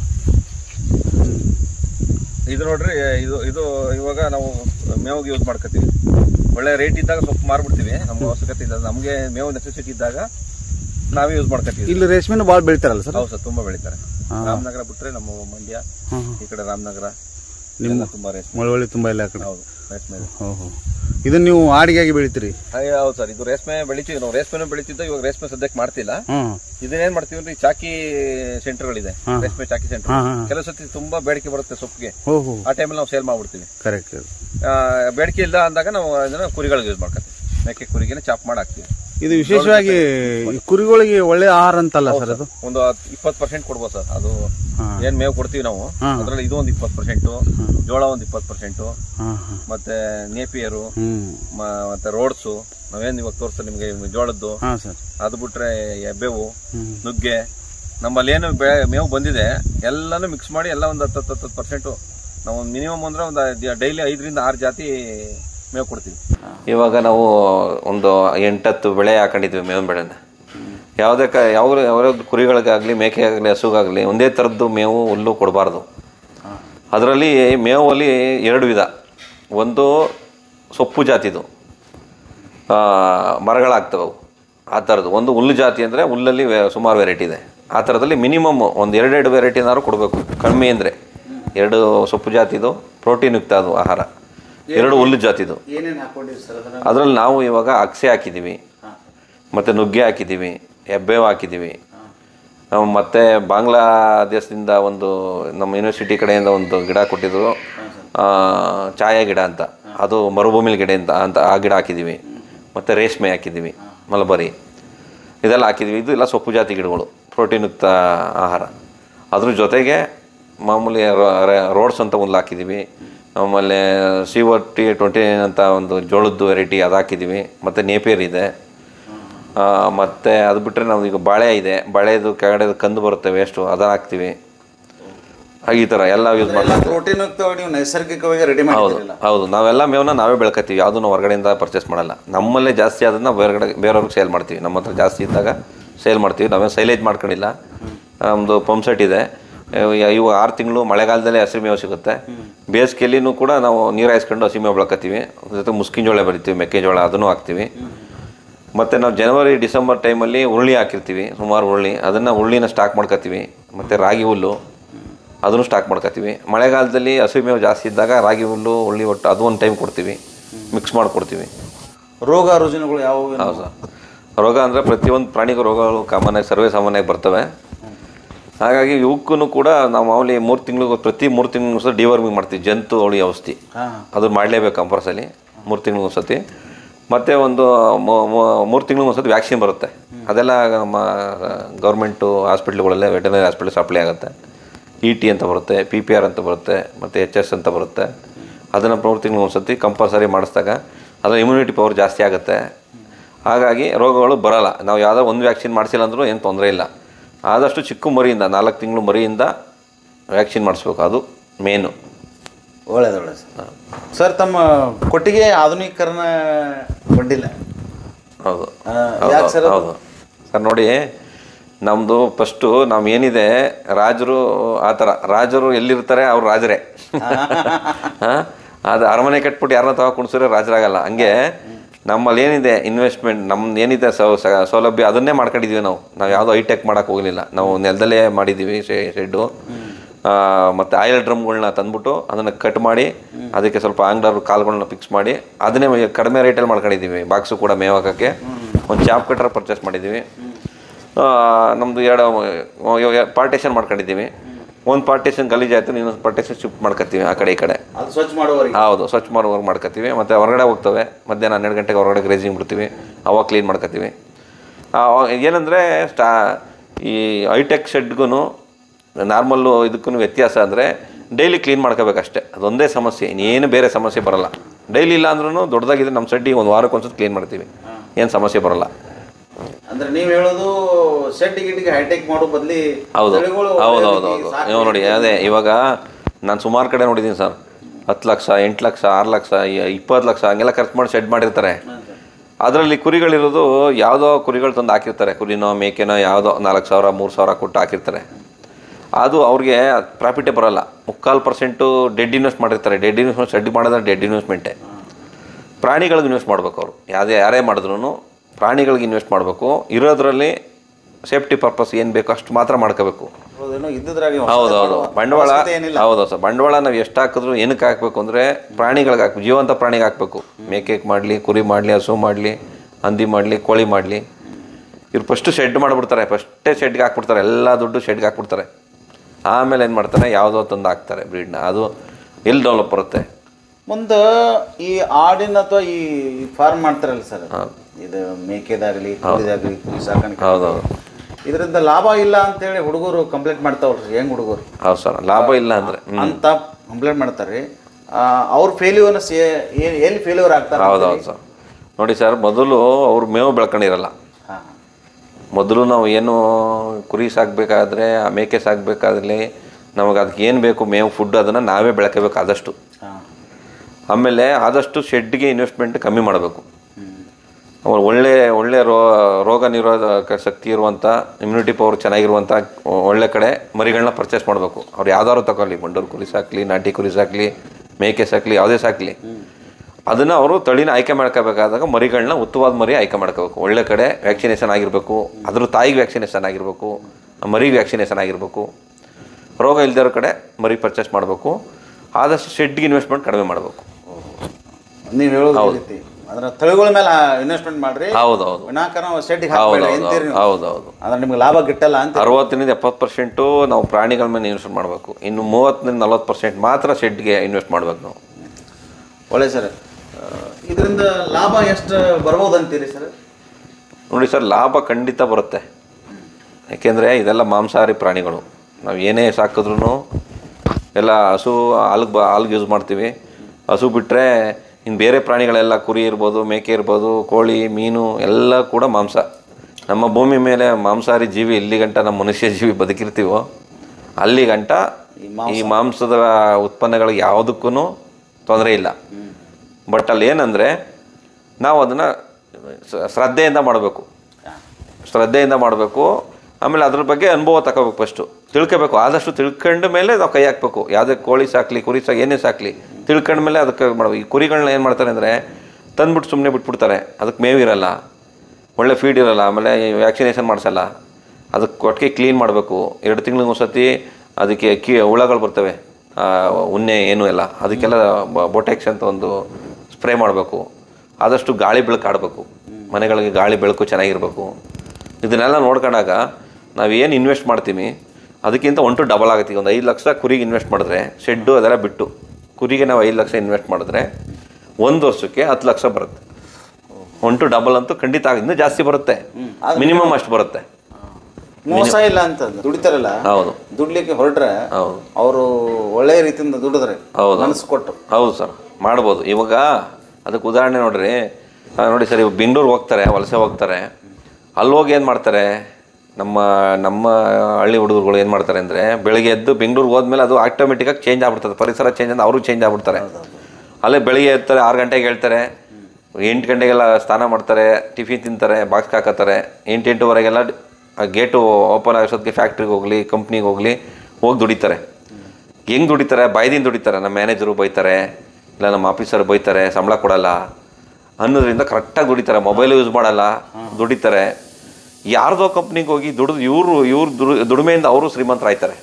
ಇದು ನೋಡ್ರಿ ಇದು ಇದು ಇವಾಗ ನಾವು ಮೇವಿಗೆ ಯೂಸ್ ಮಾಡ್ಕೊತೀವಿ ಒಳ್ಳೆ ರೇಟ್ ಇದ್ದಾಗ ಸ್ವಲ್ಪ ಮಾರ್ಬಿಡ್ತೀವಿ ನಮ್ಗೆ ಅವಶ್ಯಕತೆ ಇದ್ದಾಗ ನಮ್ಗೆ ಮೇವು ನೆಸೆಸಿಟಿ ಇದ್ದಾಗ ನಾವೇ ಯೂಸ್ ಮಾಡ್ಕೊತೀವಿ ಇಲ್ಲಿ ರೇಷ್ಮೆನೂ ಭಾಳ ಬೆಳಿತಾರಲ್ಲ ಸರ್ ಹೌದು ಸರ್ ತುಂಬಾ ಬೆಳಿತಾರೆ ರಾಮನಗರ ಬಿಟ್ರೆ ನಮ್ಮ ಮಂಡ್ಯ ಹ್ಮ್ ಹ್ಮ್. ಈ ಕಡೆ ರಾಮನಗರ ನಿಮ್ಮ ಎಲ್ಲ ತುಂಬಾ ರೇಷ್ಮೆ ಮಳವಳ್ಳಿ ತುಂಬಾ ಇಲ್ಲ ಆ ಕಡೆ ಹೌದು ರೇಷ್ಮೆ ಇದೆ. ಹೋ ಹೋ ಇದನ್ನ ನೀವು ಆಡಿಗೆಯಾಗಿ ಬೆಳಿತೀರಿ ಹಾಗೆ ಹೌದು ಸರ್ ಇದು ರೇಷ್ಮೆ ಬೆಳಿತೀವಿ ನಾವು ರೇಷ್ಮೆನೂ ಬೆಳಿತಿದ್ದ ಇವಾಗ ರೇಷ್ಮೆ ಸದ್ಯಕ್ಕೆ ಮಾಡ್ತಿಲ್ಲ ಹ್ಮ್ ಇದನ್ನೇನ್ ಮಾಡ್ತೀವಿ ಅಂದ್ರೆ ಈ ಚಾಕಿ ಸೆಂಟರ್ಗಳಿದೆ ರೇಷ್ಮೆ ಚಾಕಿ ಸೆಂಟರ್ ಹಾ ಹಾ ಕೆಲವು ಸತಿ ತುಂಬಾ ಬೇಡಿಕೆ ಬರುತ್ತೆ ಸೊಪ್ಪಿಗೆ ಹೋ ಹೋ ಆ ಟೈಮಲ್ಲಿ ನಾವು ಸೇಲ್ ಮಾಡ್ಬಿಡ್ತೀವಿ ಕರೆಕ್ಟ್ ಆ, ಬೇಡಿಕೆ ಇಲ್ಲ ಅಂದಾಗ ನಾವು ಅದನ್ನ ಕುರಿಗಳಿಗೆ ಯೂಸ್ ಮಾಡ್ಕೊತೀವಿ ಮೇಕೆ ಕುರಿಗೆನೆ ಚಾಪ್ ಮಾಡಿ ಹಾಕ್ತೀವಿ ಇದು ವಿಶೇಷವಾಗಿ ಈ ಕುರಿಗಳಿಗೆ ಒಳ್ಳೆ ಆಹಾರ ಅಂತಲ್ಲ ಸರ್ ಅದು ಒಂದು ಇಪ್ಪತ್ತು ಪರ್ಸೆಂಟ್ ಕೊಡ್ಬೋದು ಸರ್ ಅದು ಹಾ. ಏನ್ ಮೇವು ಕೊಡ್ತೀವಿ ನಾವು ಹಾ. ಅದ್ರಲ್ಲಿ ಇದು ಒಂದು ಇಪ್ಪತ್ತು ಪರ್ಸೆಂಟ್ ಜೋಳ ಒಂದು ಇಪ್ಪತ್ತು ಪರ್ಸೆಂಟ್ ಹಾ ಹಾ ಮತ್ತೆ ನೇಪಿಯರು ಹ್ಮ್ ಮ- ಮತ್ತೆ ರೋಡ್ಸು ನಾವೇನ್ ಇವಾಗ ತೋರಿಸ್ತಾರೆ ನಿಮ್ಗೆ ಜೋಳದ್ದು ಹಾ ಸರ್ ಅದು ಬಿಟ್ರೆ ಎಬ್ಬೇವು ಹ್ಮ್ ನುಗ್ಗೆ ನಮ್ಮಲ್ಲಿ ಏನು ಬೆ ಮೇವು ಬಂದಿದೆ ಎಲ್ಲಾನು ಮಿಕ್ಸ್ ಮಾಡಿ ಎಲ್ಲ ಒಂದು ಹತ್ತು ಹತ್ತು ಪರ್ಸೆಂಟು ನಾವು ಮಿನಿಮಮ್ ಅಂದ್ರೆ ಒಂದು ಡೈಲಿ ಐದರಿಂದ ಆರು ಜಾತಿ ಮೇವು ಕೊಡ್ತೀವಿ ಇವಾಗ ನಾವು ಒಂದು ಎಂಟತ್ತು ಬೆಳೆ ಹಾಕೊಂಡಿದ್ವಿ ಮೇವಿನ ಬೆಳೆನ ಯಾವುದೇ ಕ ಯಾವ ಯಾವ ಕುರಿಗಳಿಗಾಗಲಿ ಮೇಕೆಗಾಗಲಿ ಹಸುಗಾಗಲಿ ಒಂದೇ ಥರದ್ದು ಮೇವು ಹುಲ್ಲು ಕೊಡಬಾರ್ದು ಅದರಲ್ಲಿ ಮೇವಲ್ಲಿ ಎರಡು ವಿಧ ಒಂದು ಸೊಪ್ಪು ಜಾತಿದು ಆ, ಮರಗಳಾಗ್ತವೆ ಅವು ಆ ಥರದ್ದು ಒಂದು ಹುಲ್ಲು ಜಾತಿ ಅಂದರೆ ಹುಲ್ಲಲ್ಲಿ ವೆ- ಸುಮಾರು ವೆರೈಟಿ ಇದೆ ಆ ಥರದಲ್ಲಿ ಮಿನಿಮಮ್ ಒಂದು ಎರಡೆರಡು ವೆರೈಟಿ ಏನಾದ್ರು ಕೊಡಬೇಕು ಕಡಿಮೆ ಅಂದರೆ ಎರಡು ಸೊಪ್ಪು ಜಾತಿದು ಪ್ರೋಟೀನ್ ಯುಕ್ತ ಅದು ಆಹಾರ ಎರಡು ಹುಲ್ಲು ಜಾತಿದು ಏನೇನು ಹಾಕೊಂಡಿರಿ ಸರ್ ಅದನ್ನ ಅದರಲ್ಲಿ ನಾವು ಇವಾಗ ಅಕ್ಸೆ ಹಾಕಿದ್ದೀವಿ ಮತ್ತು ನುಗ್ಗೆ ಹಾಕಿದ್ದೀವಿ ಹೆಬ್ಬೇವು ಹಾಕಿದ್ದೀವಿ ನಾವು ಮತ್ತೆ ಬಾಂಗ್ಲಾದೇಶದಿಂದ ಒಂದು ನಮ್ಮ ಯೂನಿವರ್ಸಿಟಿ ಕಡೆಯಿಂದ ಒಂದು ಗಿಡ ಕೊಟ್ಟಿದ್ರು ಆ, ಛಾಯಾ ಗಿಡ ಅಂತ ಅದು ಮರುಭೂಮಿಲಿ ಗಿಡ ಅಂತ ಅಂತ ಆ ಗಿಡ ಹಾಕಿದ್ದೀವಿ ಮತ್ತು ರೇಷ್ಮೆ ಹಾಕಿದ್ದೀವಿ ಮಲಬರಿ ಇದೆಲ್ಲ ಹಾಕಿದ್ದೀವಿ ಇದು ಎಲ್ಲ ಸೊಪ್ಪು ಜಾತಿ ಗಿಡಗಳು ಪ್ರೋಟೀನ್ಯುಕ್ತ ಆಹಾರ ಅದ್ರ ಜೊತೆಗೆ ಮಾಮೂಲಿ ರೋಡ್ಸ್ ಅಂತ ಒಂದು ಹಾಕಿದ್ದೀವಿ ಆಮೇಲೆ ಸಿ ಒ ಟಿ ಟ್ವೆಂಟಿ ಅಂತ ಒಂದು ಜೋಳದ್ದು ವೆರೈಟಿ ಅದು ಹಾಕಿದ್ದೀವಿ ಮತ್ತು ನೇಪಿಯರ್ ಇದೆ ಆ, ಮತ್ತೆ ಅದು ಬಿಟ್ಟರೆ ನಾವು ಈಗ ಬಾಳೆ ಇದೆ ಬಾಳೆದು ಕೆಳಗಡೆ ಕಂದು ಬರುತ್ತೆ ವೇಸ್ಟು ಅದನ್ನ ಹಾಕ್ತೀವಿ ಹಾಗೆ ಈ ಥರ ಎಲ್ಲ ಯೂಸ್ ಮಾಡ್ತೀವಿ ಪ್ರೋಟೀನ್ ನೀವು ನೈಸರ್ಗಿಕವಾಗಿ ರೆಡಿ ಹೌದು ಮಾಡಿದ್ರಲ್ಲ ಹೌದು ನಾವೆಲ್ಲ ಮೇವನ್ನ ನಾವೇ ಬೆಳ್ಕೊತೀವಿ ಯಾವುದೂ ನಾವು ಹೊರಗಡೆಯಿಂದ ಪರ್ಚೇಸ್ ಮಾಡಲ್ಲ ನಮ್ಮಲ್ಲೇ ಜಾಸ್ತಿ ಅದನ್ನ ಬೇರೆಗಡೆ ಬೇರೆಯವ್ರಿಗೆ ಸೇಲ್ ಮಾಡ್ತೀವಿ ನಮ್ಮ ಹತ್ರ ಜಾಸ್ತಿ ಇದ್ದಾಗ ಸೇಲ್ ಮಾಡ್ತೀವಿ ನಾವೇನು ಸೈಲೇಜ್ ಮಾಡ್ಕೊಂಡಿಲ್ಲ ನಮ್ಮದು ಪಂಪ್ ಸೆಟ್ ಇದೆ ಇವು- ಇವು ಆರು ತಿಂಗಳು ಮಳೆಗಾಲದಲ್ಲೇ ಹಸಿರು ಮೇವು ಸಿಗುತ್ತೆ ಬೇಸಿಗೆಯಲ್ಲಿನೂ ಕೂಡ ನಾವು ನೀರು ಹಾಯಿಸ್ಕೊಂಡು ಹಸಿ ಮೇವು ಬೆಳ್ಕೊತೀವಿ ಅದ್ರ ಜೊತೆ ಮುಸ್ಕಿನ ಜೋಳ ಬೆಳಿತೀವಿ ಮೆಕ್ಕೆಜೋಳ ಅದನ್ನು ಹಾಕ್ತೀವಿ ಮತ್ತು ನಾವು ಜನವರಿ ಡಿಸೆಂಬರ್ ಟೈಮಲ್ಲಿ ಉರುಳಿ ಹಾಕಿರ್ತೀವಿ ಸುಮಾರು ಉರುಳಿ ಅದನ್ನು ಉರುಳಿನ ಸ್ಟಾಕ್ ಮಾಡ್ಕೊತೀವಿ ಮತ್ತು ರಾಗಿ ಹುಲ್ಲು ಅದನ್ನು ಸ್ಟಾಕ್ ಮಾಡ್ಕೊತೀವಿ ಮಳೆಗಾಲದಲ್ಲಿ ಹಸಿ ಮೇವು ಜಾಸ್ತಿ ಇದ್ದಾಗ ರಾಗಿ ಹುಲ್ಲು ಉರುಳಿ ಒಟ್ಟು ಅದು ಒಂದು ಟೈಮ್ ಕೊಡ್ತೀವಿ ಮಿಕ್ಸ್ ಮಾಡಿಕೊಡ್ತೀವಿ ರೋಗ ರುಜಿನಗಳು ಯಾವುವು ಹೌದು ಸರ್ ರೋಗ ಅಂದರೆ ಪ್ರತಿಯೊಂದು ಪ್ರಾಣಿಗೂ ರೋಗಗಳು ಕಾಮನ್ ಸರ್ವೇ ಸಾಮಾನ್ಯವಾಗಿ ಬರ್ತವೆ ಹಾಗಾಗಿ ಇವಕ್ಕೂ ಕೂಡ ನಾವು ಮಾಮೂಲಿ ಮೂರು ತಿಂಗಳು ಪ್ರತಿ ಮೂರು ತಿಂಗಳು ಸಹ ಡಿವರ್ಮಿಂಗ್ ಮಾಡ್ತೀವಿ ಜಂತು ಅವಳಿ ಔಷಧಿ ಅದನ್ನ ಮಾಡಲೇಬೇಕು ಕಂಪಲ್ಸರಿ ಮೂರು ತಿಂಗಳು ಒಂದ್ಸತಿ ಮತ್ತು ಒಂದು ಮೂರು ತಿಂಗಳು ಒಂದ್ಸತಿ ವ್ಯಾಕ್ಸಿನ್ ಬರುತ್ತೆ ಅದೆಲ್ಲ ನಮ್ಮ ಗೌರ್ಮೆಂಟು ಹಾಸ್ಪಿಟ್ಲ್ಗಳಲ್ಲೇ ವೆಟನರಿ ಹಾಸ್ಪಿಟ್ಲ್ ಸಪ್ಲೈ ಆಗುತ್ತೆ ಇ ಟಿ ಅಂತ ಬರುತ್ತೆ ಪಿ ಪಿ ಆರ್ ಅಂತ ಬರುತ್ತೆ ಮತ್ತು ಎಚ್ ಎಸ್ ಅಂತ ಬರುತ್ತೆ ಅದನ್ನು ಮೂರು ತಿಂಗಳು ಒಂದ್ಸತಿ ಕಂಪಲ್ಸರಿ ಮಾಡಿಸಿದಾಗ ಅದರ ಇಮ್ಯುನಿಟಿ ಪವರ್ ಜಾಸ್ತಿ ಆಗುತ್ತೆ ಹಾಗಾಗಿ ರೋಗಗಳು ಬರಲ್ಲ ನಾವು ಯಾವುದೋ ಒಂದು ವ್ಯಾಕ್ಸಿನ್ ಮಾಡಿಸಿಲ್ಲ ಅಂದರೂ ಏನು ತೊಂದರೆ ಇಲ್ಲ ಆದಷ್ಟು ಚಿಕ್ಕ ಮರಿಯಿಂದ ನಾಲ್ಕು ತಿಂಗಳು ಮರಿಯಿಂದ ವ್ಯಾಕ್ಸಿನ್ ಮಾಡಿಸ್ಬೇಕು ಅದು ಮೇನು ಒಳ್ಳೇದು ಒಳ್ಳೇದು ಸರ್ ಸರ್ ತಮ್ಮ ಕೊಟ್ಟಿಗೆ ಆಧುನೀಕರಣ ಗೊಂಡಿಲ್ಲ ಹೌದು ಆ, ಯಾಕ್ ಸರ್ ಅದು? ಹೌದು ಸರ್ ನೋಡಿ ನಮ್ಮದು ಫಸ್ಟು ನಾವು ಏನಿದೆ ರಾಜರು ಆ ಥರ ರಾಜರು ಎಲ್ಲಿರ್ತಾರೆ ಅವ್ರು ರಾಜರೇ ಹಾಂ ಅದು ಅರಮನೆ ಕಟ್ಬಿಟ್ಟು ಯಾರನ್ನ ತಗೋ ಕುಣಿಸಿದ್ರೆ ರಾಜರಾಗಲ್ಲ ಹಂಗೆ ನಮ್ಮಲ್ಲಿ ಏನಿದೆ ಇನ್ವೆಸ್ಟ್ಮೆಂಟ್ ನಮ್ದು ಏನಿದೆ ಸೌ ಸ- ಸೌಲಭ್ಯ ಅದನ್ನೇ ಮಾಡ್ಕೊಂಡಿದ್ದೀವಿ ನಾವು ನಾವು ಯಾವುದೋ ಹೈಟೆಕ್ ಮಾಡೋಕೆ ಹೋಗಲಿಲ್ಲ ನಾವು ನೆಲದಲ್ಲೇ ಮಾಡಿದ್ದೀವಿ ಶೆಡ್ಡು ಮತ್ತು ಆಯಿಲ್ ಡ್ರಮ್ಗಳನ್ನ ತಂದ್ಬಿಟ್ಟು ಅದನ್ನು ಕಟ್ ಮಾಡಿ ಅದಕ್ಕೆ ಸ್ವಲ್ಪ ಆಂಗ್ಲರ್ ಕಾಲ್ಗಳನ್ನ ಫಿಕ್ಸ್ ಮಾಡಿ ಅದನ್ನೇ ಕಡಿಮೆ ರೇಟಲ್ಲಿ ಮಾಡ್ಕೊಂಡಿದ್ದೀವಿ ಬಾಕ್ಸು ಕೂಡ ಮೇವಾಕಕ್ಕೆ ಒಂದು ಚಾಪ್ ಕಟ್ರ್ ಪರ್ಚೇಸ್ ಮಾಡಿದ್ದೀವಿ ನಮ್ಮದು ಎರಡು ಪಾರ್ಟೇಷನ್ ಮಾಡ್ಕೊಂಡಿದ್ದೀವಿ ಒಂದು ಪಾರ್ಟೇಷನ್ ಗಲೀಜಾಯ್ತು ಇನ್ನೊಂದು ಪಾರ್ಟೇಷನ್ ಶಿಫ್ಟ್ ಮಾಡ್ಕೊತೀವಿ ಆ ಕಡೆ ಈ ಕಡೆ ಅದು ಸ್ವಚ್ಛ ಮಾಡುವವರಿಗೆ ಹೌದು ಸ್ವಚ್ಛ ಮಾಡುವಾಗ ಮಾಡ್ಕೊತೀವಿ ಮತ್ತು ಹೊರಗಡೆ ಹೋಗ್ತವೆ ಮಧ್ಯಾಹ್ನ ಹನ್ನೆರಡು ಗಂಟೆಗೆ ಹೊರಗಡೆ ಗ್ರೇಜಿಂಗ್ ಬಿಡ್ತೀವಿ ಅವಾಗ ಕ್ಲೀನ್ ಮಾಡ್ಕೊತೀವಿ ಏನಂದರೆ ಸ್ಟಾ ಈ ಹೈಟೆಕ್ ಶೆಡ್ಗೂ ನಾರ್ಮಲ್ಲು ಇದಕ್ಕೂ ವ್ಯತ್ಯಾಸ ಅಂದರೆ ಡೈಲಿ ಕ್ಲೀನ್ ಮಾಡ್ಕೋಬೇಕಷ್ಟೇ ಅದೊಂದೇ ಸಮಸ್ಯೆ ಇನ್ನೇನು ಬೇರೆ ಸಮಸ್ಯೆ ಬರಲ್ಲ ಡೈಲಿ ಇಲ್ಲ ಅಂದ್ರೂ ದೊಡ್ಡದಾಗಿದೆ ನಮ್ಮ ಶೆಡ್ಡಿಗೆ ಒಂದು ವಾರಕ್ಕೆ ಒಂದ್ಸತಿ ಕ್ಲೀನ್ ಮಾಡ್ತೀವಿ ಏನು ಸಮಸ್ಯೆ ಬರಲ್ಲ ಅಂದ್ರೆ ನೀವು ಹೇಳೋದು ಶೆಡ್ ಗಿಡ್ಗೆ ಹೈಟೆಕ್ ಮಾಡೋ ಬದ್ಲಿ ಹೌದು ತಳಿಗಳು ಹೌದು ಒಳ್ಳೆ ಹೌದು ರೀತಿ ಹೌದು ಸಾಕಿ ನೀವು ನೋಡಿ ಅದೇ ಇವಾಗ ನಾನು ಸುಮಾರು ಕಡೆ ನೋಡಿದ್ದೀನಿ ಸರ್ ಹತ್ತು ಲಕ್ಷ ಎಂಟು ಲಕ್ಷ ಆರು ಲಕ್ಷ ಇಪ್ಪತ್ತು ಲಕ್ಷ ಹಂಗೆಲ್ಲ ಖರ್ಚು ಮಾಡಿ ಶೆಡ್ ಮಾಡಿರ್ತಾರೆ ಅದರಲ್ಲಿ ಕುರಿಗಳಿರೋದು ಯಾವುದೋ ಕುರಿಗಳು ತಂದು ಹಾಕಿರ್ತಾರೆ ಕುರಿನೋ ಮೇಕೆನೋ ಯಾವುದೋ ನಾಲ್ಕು ಸಾವಿರ ಮೂರು ಸಾವಿರ ಕೊಟ್ಟು ಹಾಕಿರ್ತಾರೆ ಅದು ಅವ್ರಿಗೆ ಪ್ರಾಫಿಟೇ ಬರಲ್ಲ ಮುಕ್ಕಾಲು ಪರ್ಸೆಂಟು ಡೆಡ್ ಇನ್ವೆಸ್ಟ್ ಮಾಡಿರ್ತಾರೆ ಡೆಡ್ ಇನ್ವೆಸ್ಟ್ಮೆಂಟ್ ಶೆಡ್ ಮಾಡಿದ್ರೆ ಡೆಡ್ ಇನ್ವೆಸ್ಟ್ಮೆಂಟೇ ಪ್ರಾಣಿಗಳಿಗೆ ಇನ್ವೆಸ್ಟ್ ಮಾಡಬೇಕು ಅವರು ಯಾವುದೇ ಯಾರೇ ಮಾಡಿದ್ರು ಪ್ರಾಣಿಗಳಿಗೆ ಇನ್ವೆಸ್ಟ್ ಮಾಡಬೇಕು ಇರೋದ್ರಲ್ಲಿ ಸೇಫ್ಟಿ ಪರ್ಪಸ್ ಏನು ಬೇಕೋ ಅಷ್ಟು ಮಾತ್ರ ಮಾಡ್ಕೋಬೇಕು ಹೌದೇನೋ ಇದ್ದಿದ್ರಾಗೆ ಹೊಸದಾಗಿ ಹೌದು ಹೌದು ಮಾಡುವ ಬಂಡವಾಳ ಅವಶ್ಯಕತೆ ಏನಿಲ್ಲ ಹೌದು ಸರ್ ಬಂಡವಾಳ ನಾವು ಎಷ್ಟು ಹಾಕಿದ್ರು ಏನಕ್ಕೆ ಹಾಕಬೇಕು ಅಂದರೆ ಪ್ರಾಣಿಗಳಿಗೆ ಹಾಕ್ಬೇಕು ಜೀವಂತ ಪ್ರಾಣಿಗೆ ಹಾಕಬೇಕು ಮೇಕೆಗೆ ಮಾಡಲಿ ಕುರಿ ಮಾಡಲಿ ಹಸು ಮಾಡಲಿ ಹಂದಿ ಮಾಡಲಿ ಕೋಳಿ ಮಾಡಲಿ ಇವ್ರು ಫಸ್ಟು ಶೆಡ್ ಮಾಡಿಬಿಡ್ತಾರೆ ಫಸ್ಟೇ ಶೆಡ್ಗೆ ಹಾಕ್ಬಿಡ್ತಾರೆ ಎಲ್ಲ ದುಡ್ಡು ಶೆಡ್ಗೆ ಹಾಕ್ಬಿಡ್ತಾರೆ ಆಮೇಲೆ ಏನು ಮಾಡ್ತಾರೆ ಯಾವುದೋ ತಂದು ಹಾಕ್ತಾರೆ ಬ್ರೀಡ್ನ ಅದು ಎಲ್ಲಿ ಡೆವಲಪ್ ಬರುತ್ತೆ ಮುಂದೆ ಈ ಆಡಿನ ಅಥವಾ ಈ ಫಾರ್ಮ್ ಮಾಡ್ತಾರಲ್ಲ ಸರ್ ಇದು ಮೇಕೆದಾಗಲಿ ಕುರಿದಾಗಲಿ ಕುರಿ ಸಾಕಾಣಿಕೆ ಹೌದೌದು ಇದರಿಂದ ಲಾಭ ಇಲ್ಲ ಅಂತೇಳಿ ಹುಡುಗರು ಕಂಪ್ಲೇಂಟ್ ಮಾಡ್ತಾವ್ರಿ ಹೆಂಗ್ ಹುಡುಗರು ಹೌದು ಸರ್ ಲಾಭ ಇಲ್ಲ ಅಂದರೆ ಅಂತ ಕಂಪ್ಲೇಂಟ್ ಮಾಡ್ತಾರೆ ಅವ್ರ ಫೇಲ್ಯೂರ್ನ ಎಲ್ಲಿ ಫೇಲ್ಯೂರ್ ಆಗ್ತಾರೆ ಹೌದು ಹೌದು ಸರ್ ನೋಡಿ ಸರ್ ಮೊದಲು ಅವ್ರು ಮೇವು ಬೆಳ್ಕೊಂಡಿರಲ್ಲ ಹಾಂ ಮೊದಲು ನಾವು ಏನು ಕುರಿ ಸಾಕಬೇಕಾದ್ರೆ ಆ ಮೇಕೆ ಸಾಕಬೇಕಾದ್ರೆ ನಮಗೆ ಅದಕ್ಕೆ ಏನು ಬೇಕು ಮೇವು ಫುಡ್ ಅದನ್ನು ನಾವೇ ಬೆಳ್ಕೋಬೇಕು ಆದಷ್ಟು ಹಾಂ ಆಮೇಲೆ ಆದಷ್ಟು ಶೆಡ್ಗೆ ಇನ್ವೆಸ್ಟ್ಮೆಂಟ್ ಕಮ್ಮಿ ಮಾಡಬೇಕು ಆಮೇಲೆ ಒಳ್ಳೆ ಒಳ್ಳೆ ರೋ ರೋಗ ನಿರೋಧಕ ಶಕ್ತಿ ಇರುವಂಥ ಇಮ್ಯುನಿಟಿ ಪವರ್ ಚೆನ್ನಾಗಿರುವಂಥ ಒಳ್ಳೆ ಕಡೆ ಮರಿಗಳನ್ನ ಪರ್ಚೇಸ್ ಮಾಡಬೇಕು ಅವ್ರು ಯಾವ್ದಾದ್ರು ತಗೊಳ್ಳಿ ಬಂಡೂರು ಕುರಿ ಸಾಕಲಿ ನಾಟಿ ಕುರಿ ಸಾಕಲಿ ಮೇಕೆ ಸಾಕಲಿ ಯಾವುದೇ ಸಾಕಲಿ ಅದನ್ನು ಅವರು ತಳಿನ ಆಯ್ಕೆ ಮಾಡ್ಕೋಬೇಕಾದಾಗ ಮರಿಗಳನ್ನ ಉತ್ತಮವಾದ ಮರಿ ಆಯ್ಕೆ ಮಾಡ್ಕೋಬೇಕು ಒಳ್ಳೆ ಕಡೆ ವ್ಯಾಕ್ಸಿನೇಷನ್ ಆಗಿರಬೇಕು ಅದ್ರ ತಾಯಿಗೆ ವ್ಯಾಕ್ಸಿನೇಷನ್ ಆಗಿರಬೇಕು ಮರಿಗೆ ವ್ಯಾಕ್ಸಿನೇಷನ್ ಆಗಿರಬೇಕು ರೋಗ ಇಲ್ದಿರೋ ಕಡೆ ಮರಿ ಪರ್ಚೇಸ್ ಮಾಡಬೇಕು ಆದಷ್ಟು ಶೆಡ್ಗೆ ಇನ್ವೆಸ್ಟ್ಮೆಂಟ್ ಕಡಿಮೆ ಮಾಡಬೇಕು ನೀವು ಹೇಳೋದು ಈ ರೀತಿ ಅದ್ರ ತಳಿಗಳ ಮೇಲೆ ಇನ್ವೆಸ್ಟ್ಮೆಂಟ್ ಮಾಡ್ರಿ ಹೌದು ಹೌದು ವಿನಾಕಾರಣ ಶೆಡ್ಗೆ ಹೌದು ಹಾಕ್ಬೇಡಿ ಹೌದು ಅಂತೀರಿ ನೀವು ಹೌದು ಹೌದು ಅಂದ್ರೆ ನಿಮ್ಗೆ ಲಾಭ ಗಿಟ್ಟಲ್ಲ ಅಂತ ಅರವತ್ತರಿಂದ ಎಪ್ಪತ್ತು ಪರ್ಸೆಂಟು ನಾವು ಪ್ರಾಣಿಗಳ ಮೇಲೆ ಇನ್ವೆಸ್ಟ್ ಮಾಡಬೇಕು ಇನ್ನು ಮೂವತ್ತರಿಂದ ನಲ್ವತ್ತು ಪರ್ಸೆಂಟ್ ಮಾತ್ರ ಶೆಡ್ಗೆ ಇನ್ವೆಸ್ಟ್ ಮಾಡ್ಬೇಕು ನಾವು ಒಳ್ಳೆ ಸರ್ ಇದರಿಂದ ಲಾಭ ಎಷ್ಟು ಬರ್ಬೋದು ಅಂತೀರಿ ಸರ್ ನೋಡಿ ಸರ್ ಲಾಭ ಖಂಡಿತ ಬರುತ್ತೆ ಯಾಕೆಂದರೆ ಇದೆಲ್ಲ ಮಾಂಸಾಹಾರಿ ಪ್ರಾಣಿಗಳು ನಾವು ಏನೇ ಸಾಕಿದ್ರೂ ಎಲ್ಲ ಹಸು ಹಾಲ್ಗೆ ಬ ಹಾಲ್ಗೆ ಯೂಸ್ ಮಾಡ್ತೀವಿ ಹಸು ಬಿಟ್ಟರೆ ಇನ್ನು ಬೇರೆ ಪ್ರಾಣಿಗಳೆಲ್ಲ ಕುರಿ ಇರ್ಬೋದು ಮೇಕೆ ಇರ್ಬೋದು ಕೋಳಿ ಮೀನು ಎಲ್ಲ ಕೂಡ ಮಾಂಸ ನಮ್ಮ ಭೂಮಿ ಮೇಲೆ ಮಾಂಸಾಹಾರಿ ಜೀವಿ ಎಲ್ಲಿ ಗಂಟ ನಮ್ಮ ಮನುಷ್ಯ ಜೀವಿ ಬದುಕಿರ್ತೀವೋ ಅಲ್ಲಿ ಗಂಟ ಈ ಮಾಂಸದ ಉತ್ಪನ್ನಗಳಿಗೆ ಯಾವುದಕ್ಕೂ ತೊಂದರೆ ಇಲ್ಲ ಬಟ್ ಅಲ್ಲಿ ಏನಂದರೆ ನಾವು ಅದನ್ನು ಶ್ರದ್ಧೆಯಿಂದ ಮಾಡಬೇಕು ಶ್ರದ್ಧೆಯಿಂದ ಮಾಡಬೇಕು ಆಮೇಲೆ ಅದ್ರ ಬಗ್ಗೆ ಅನುಭವ ತಗೋಬೇಕು ಫಸ್ಟು ತಿಳ್ಕೊಬೇಕು ಆದಷ್ಟು ತಿಳ್ಕೊಂಡ ಮೇಲೆ ನಾವು ಕೈ ಹಾಕಬೇಕು ಯಾವುದೇ ಕೋಳಿ ಸಾಕಲಿ ಕುರಿ ಸಾಕಿ ಏನೇ ಸಾಕಲಿ ತಿಳ್ಕೊಂಡ ಮೇಲೆ ಅದಕ್ಕೆ ಮಾಡಬೇಕು ಈ ಕುರಿಗಳನ್ನ ಏನು ಮಾಡ್ತಾರೆ ಅಂದರೆ ತಂದ್ಬಿಟ್ಟು ಸುಮ್ಮನೆ ಬಿಟ್ಬಿಡ್ತಾರೆ ಅದಕ್ಕೆ ಮೇವಿರಲ್ಲ ಒಳ್ಳೆ ಫೀಡ್ ಇರಲ್ಲ ಆಮೇಲೆ ವ್ಯಾಕ್ಸಿನೇಷನ್ ಮಾಡಿಸಲ್ಲ ಅದಕ್ಕೆ ಕೊಟ್ಟಿಗೆ ಕ್ಲೀನ್ ಮಾಡಬೇಕು ಎರಡು ತಿಂಗಳಿಗೆ ಒಂದ್ಸತಿ ಅದಕ್ಕೆ ಕೀ ಹುಳಗಳು ಬರ್ತವೆ ಆ, ಉಣ್ಣೆ ಏನೂ ಎಲ್ಲ ಅದಕ್ಕೆಲ್ಲ ಬೊಟೆಕ್ಸ್ ಅಂತ ಒಂದು ಸ್ಪ್ರೇ ಮಾಡಬೇಕು ಆದಷ್ಟು ಗಾಳಿ ಬೆಳಕು ಆಡಬೇಕು ಮನೆಗಳಿಗೆ ಗಾಳಿ ಬೆಳಕು ಚೆನ್ನಾಗಿರಬೇಕು ಇದನ್ನೆಲ್ಲ ನೋಡ್ಕೊಂಡಾಗ ನಾವು ಏನು ಇನ್ವೆಸ್ಟ್ ಮಾಡ್ತೀವಿ ಅದಕ್ಕಿಂತ ಒನ್ ಟು ಡಬಲ್ ಆಗುತ್ತೆ ಈಗ ಒಂದು ಐದು ಲಕ್ಷ ಕುರಿಗೆ ಇನ್ವೆಸ್ಟ್ ಮಾಡಿದ್ರೆ ಶೆಡ್ಡು ಅದೆಲ್ಲ ಬಿಟ್ಟು ಕುರಿಗೆ ನಾವು ಐದು ಲಕ್ಷ ಇನ್ವೆಸ್ಟ್ ಮಾಡಿದ್ರೆ ಒಂದು ವರ್ಷಕ್ಕೆ ಹತ್ತು ಲಕ್ಷ ಬರುತ್ತೆ ಒನ್ ಟು ಡಬಲ್ ಅಂತೂ ಖಂಡಿತ ಆಗ ಇನ್ನೂ ಜಾಸ್ತಿ ಬರುತ್ತೆ ಮಿನಿಮಮ್ ಅಷ್ಟು ಬರುತ್ತೆ ಮೋಸ ಇಲ್ಲ ಅಂತ ದುಡಿತಾರಲ್ಲ ಹೌದು ದುಡ್ಲಿಕ್ಕೆ ಹೊರಟ್ರೆ ಹೌದು ಅವರು ಒಳ್ಳೆಯ ರೀತಿಯಿಂದ ದುಡಿದ್ರೆ ಹೌದು. ಮನಸ್ಸು ಕೊಟ್ಟು ಹೌದು ಸರ್ ಮಾಡ್ಬೋದು ಇವಾಗ ಅದಕ್ಕೆ ಉದಾಹರಣೆ ನೋಡ್ರಿ ಆ, ನೋಡಿ ಸರ್ ಇವಾಗ ಬೆಂಗಳೂರು ಹೋಗ್ತಾರೆ ವಲಸೆ ಹೋಗ್ತಾರೆ ಅಲ್ಲಿ ಹೋಗಿ ಏನು ಮಾಡ್ತಾರೆ ನಮ್ಮ ನಮ್ಮ ಹಳ್ಳಿ ಹುಡುಗರುಗಳು ಏನು ಮಾಡ್ತಾರೆ ಅಂದರೆ ಬೆಳಿಗ್ಗೆ ಎದ್ದು ಬೆಂಗಳೂರಿಗೆ ಹೋದ್ಮೇಲೆ ಅದು ಆಟೋಮೆಟಿಕಾಗಿ ಚೇಂಜ್ ಆಗ್ಬಿಡ್ತದೆ ಪರಿಸರ ಚೇಂಜ್ ಅಂತ ಅವರು ಚೇಂಜ್ ಆಗ್ಬಿಡ್ತಾರೆ ಅಲ್ಲೇ ಬೆಳಿಗ್ಗೆ ಎತ್ತಾರೆ ಆರು ಗಂಟೆಗೆ ಹೇಳ್ತಾರೆ ಎಂಟು ಗಂಟೆಗೆಲ್ಲ ಸ್ನಾನ ಮಾಡ್ತಾರೆ ಟಿಫಿನ್ ತಿಂತಾರೆ ಬಾಕ್ಸ್ ಹಾಕತ್ತಾರೆ ಎಂಟು ಎಂಟುವರೆಗೆಲ್ಲ ಗೇಟು ಓಪನ್ ಆಗೋಷ್ಟೊತ್ತಿಗೆ ಫ್ಯಾಕ್ಟ್ರಿಗೆ ಹೋಗಲಿ ಕಂಪ್ನಿಗೆ ಹೋಗಲಿ ಹೋಗಿ ದುಡಿತಾರೆ ಹೆಂಗೆ ದುಡಿತಾರೆ ಬಾಯ್ದಿಂದ ದುಡಿತಾರೆ ನಮ್ಮ ಮ್ಯಾನೇಜರು ಬೈತಾರೆ ಇಲ್ಲ ನಮ್ಮ ಆಫೀಸರ್ ಬೈತಾರೆ ಸಂಬಳ ಕೊಡಲ್ಲ ಅನ್ನೋದ್ರಿಂದ ಕರೆಕ್ಟಾಗಿ ದುಡಿತಾರೆ ಮೊಬೈಲ್ ಯೂಸ್ ಮಾಡಲ್ಲ ದುಡಿತಾರೆ ಯಾರ್ದೋ ಕಂಪ್ನಿಗೆ ಹೋಗಿ ದುಡಿದು ಇವರು ಇವ್ರ ದುಡು ದುಡಿಮೆಯಿಂದ ಅವರು ಶ್ರೀಮಂತರಾಯ್ತಾರೆ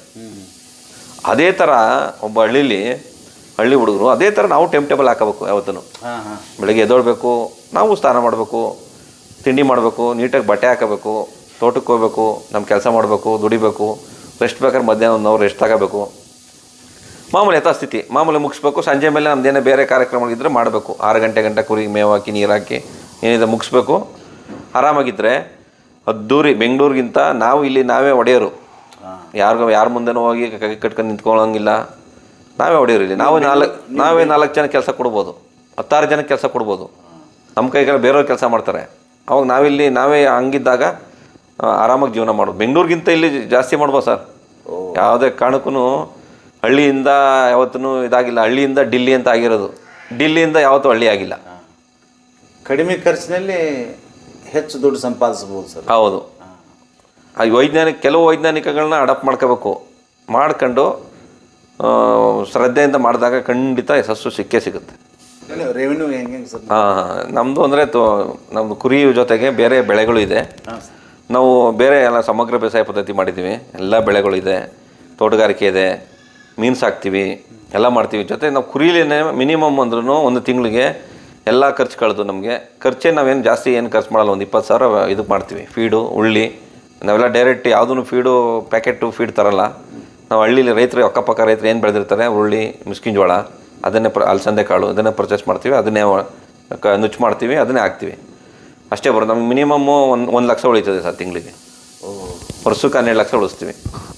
ಅದೇ ಥರ ಒಬ್ಬ ಹಳ್ಳಿಲಿ ಹಳ್ಳಿ ಹುಡುಗರು ಅದೇ ಥರ ನಾವು ಟೈಮ್ ಟೇಬಲ್ ಹಾಕೋಬೇಕು ಯಾವತ್ತೂ ಹಾಂ ಹಾಂ ಬೆಳಗ್ಗೆ ಎದ್ದೊಳ್ಬೇಕು ನಾವು ಸ್ನಾನ ಮಾಡಬೇಕು ತಿಂಡಿ ಮಾಡಬೇಕು ನೀಟಾಗಿ ಬಟ್ಟೆ ಹಾಕಬೇಕು ತೋಟಕ್ಕೆ ಹೋಗ್ಬೇಕು ನಮ್ಮ ಕೆಲಸ ಮಾಡಬೇಕು ದುಡಿಬೇಕು ರೆಸ್ಟ್ ಬೇಕಾದ್ರೆ ಮಧ್ಯಾಹ್ನ ಒಂದು ಅವ್ರು ರೆಸ್ಟ್ ತಗೋಬೇಕು ಮಾಮೂಲಿ ಯಥಾಸ್ಥಿತಿ ಮಾಮೂಲಿ ಮುಗಿಸ್ಬೇಕು ಸಂಜೆ ಮೇಲೆ ನಮ್ದೇನೋ ಬೇರೆ ಕಾರ್ಯಕ್ರಮಗಳಿದ್ರೆ ಮಾಡಬೇಕು ಆರು ಗಂಟೆ ಗಂಟೆ ಕುರಿಗೆ ಮೇವು ಹಾಕಿ ನೀರು ಹಾಕಿ ಏನಿದೆ ಮುಗಿಸ್ಬೇಕು ಆರಾಮಾಗಿದ್ದರೆ ಅದ್ದೂರಿ ಬೆಂಗಳೂರಿಗಿಂತ ನಾವು ಇಲ್ಲಿ ನಾವೇ ಒಡೆಯೋರು ಯಾರಿಗೂ ಯಾರ ಮುಂದೆನೂ ಹೋಗಿ ಕೈ ಕಟ್ಕೊಂಡು ನಿಂತ್ಕೊಳ್ಳೋಂಗಿಲ್ಲ ನಾವೇ ಹೊಡೆಯೋರು ಇಲ್ಲಿ ನಾವು ನಾಲ್ಕು ನಾವೇ ನಾಲ್ಕು ಜನ ಕೆಲಸ ಕೊಡ್ಬೋದು ಹತ್ತಾರು ಜನಕ್ಕೆ ಕೆಲಸ ಕೊಡ್ಬೋದು ನಮ್ಮ ಕೈಗೆಲ್ಲ ಬೇರೆಯವ್ರು ಕೆಲಸ ಮಾಡ್ತಾರೆ ಅವಾಗ ನಾವಿಲ್ಲಿ ನಾವೇ ಹಂಗಿದ್ದಾಗ ಆ, ಆರಾಮಾಗಿ ಜೀವನ ಮಾಡೋದು ಬೆಂಗಳೂರಿಗಿಂತ ಇಲ್ಲಿ ಜಾಸ್ತಿ ಮಾಡ್ಬೋದು ಸರ್ ಯಾವುದೇ ಕಾರಣಕ್ಕೂ ಹಳ್ಳಿಯಿಂದ ಯಾವತ್ತೂ ಇದಾಗಿಲ್ಲ ಹಳ್ಳಿಯಿಂದ ಡಿಲ್ಲಿ ಅಂತ ಆಗಿರೋದು ಡಿಲ್ಲಿಯಿಂದ ಯಾವತ್ತೂ ಹಳ್ಳಿ ಆಗಿಲ್ಲ ಕಡಿಮೆ ಖರ್ಚಿನಲ್ಲಿ ಹೆಚ್ಚು ದುಡ್ಡು ಸಂಪಾದಿಸಬಹುದು ಸರ್ ಹೌದು ಆ ವೈಜ್ಞಾನಿಕ ಕೆಲವು ವೈಜ್ಞಾನಿಕಗಳನ್ನ ಅಡಾಪ್ಟ್ ಮಾಡ್ಕೋಬೇಕು ಮಾಡ್ಕೊಂಡು ಆ, ಶ್ರದ್ಧೆಯಿಂದ ಮಾಡಿದಾಗ ಖಂಡಿತ ಯಶಸ್ಸು ಸಿಕ್ಕೇ ಸಿಗುತ್ತೆ ರೆವಿನ್ಯೂ ಹೆಂಗೆ ಹೆಂಗೆ ಸರ್ ಹಾಂ ನಮ್ಮದು ಅಂದರೆ ತೋ ನಮ್ಮದು ಕುರಿ ಜೊತೆಗೆ ಬೇರೆ ಬೆಳೆಗಳು ಇದೆ ಹಾಂ ನಾವು ಬೇರೆ ಎಲ್ಲ ಸಮಗ್ರ ಬೇಸಾಯ ಪದ್ಧತಿ ಮಾಡಿದ್ದೀವಿ ಎಲ್ಲ ಬೆಳೆಗಳು ಇದೆ ತೋಟಗಾರಿಕೆ ಇದೆ ಮೀನು ಸಾಕ್ತೀವಿ ಎಲ್ಲ ಮಾಡ್ತೀವಿ ಜೊತೆ ನಾವು ಕುರಿಲೇನೆ ಮಿನಿಮಮ್ ಅಂದ್ರೂ ಒಂದು ತಿಂಗಳಿಗೆ ಎಲ್ಲ ಖರ್ಚು ಕಳೆದು ನಮಗೆ ಖರ್ಚೇ ನಾವೇನು ಜಾಸ್ತಿ ಏನು ಖರ್ಚು ಮಾಡಲ್ಲ ಒಂದು ಇಪ್ಪತ್ತು ಸಾವಿರ ಇದಕ್ಕೆ ಮಾಡ್ತೀವಿ ಫೀಡು ಉಳ್ಳಿ ನಾವೆಲ್ಲ ಡೈರೆಕ್ಟ್ ಯಾವುದೂ ಫೀಡು ಪ್ಯಾಕೆಟು ಫೀಡ್ ತರಲ್ಲ ನಾವು ಹಳ್ಳಿಲಿ ರೈತರು ಅಕ್ಕಪಕ್ಕ ರೈತರು ಏನು ಬೆಳೆದಿರ್ತಾರೆ ಉಳ್ಳಿ ಮಿಸ್ಕಿನ ಜೋಳ ಅದನ್ನೇ ಪ್ರ ಅಲಸಂದೆ ಕಾಳು ಅದನ್ನೇ ಪರ್ಚೇಸ್ ಮಾಡ್ತೀವಿ ಅದನ್ನೇ ಕ ನುಚ್ಚು ಮಾಡ್ತೀವಿ ಅದನ್ನೇ ಹಾಕ್ತೀವಿ ಅಷ್ಟೇ ಬರೋದು ನಮ್ಗೆ ಮಿನಿಮಮ್ಮು ಒಂದು ಒಂದು ಲಕ್ಷ ಉಳಿತದೆ ಸರ್ ತಿಂಗಳಿಗೆ ವರ್ಷಕ್ಕೆ ಹನ್ನೆರಡು ಲಕ್ಷ ಉಳಿಸ್ತೀವಿ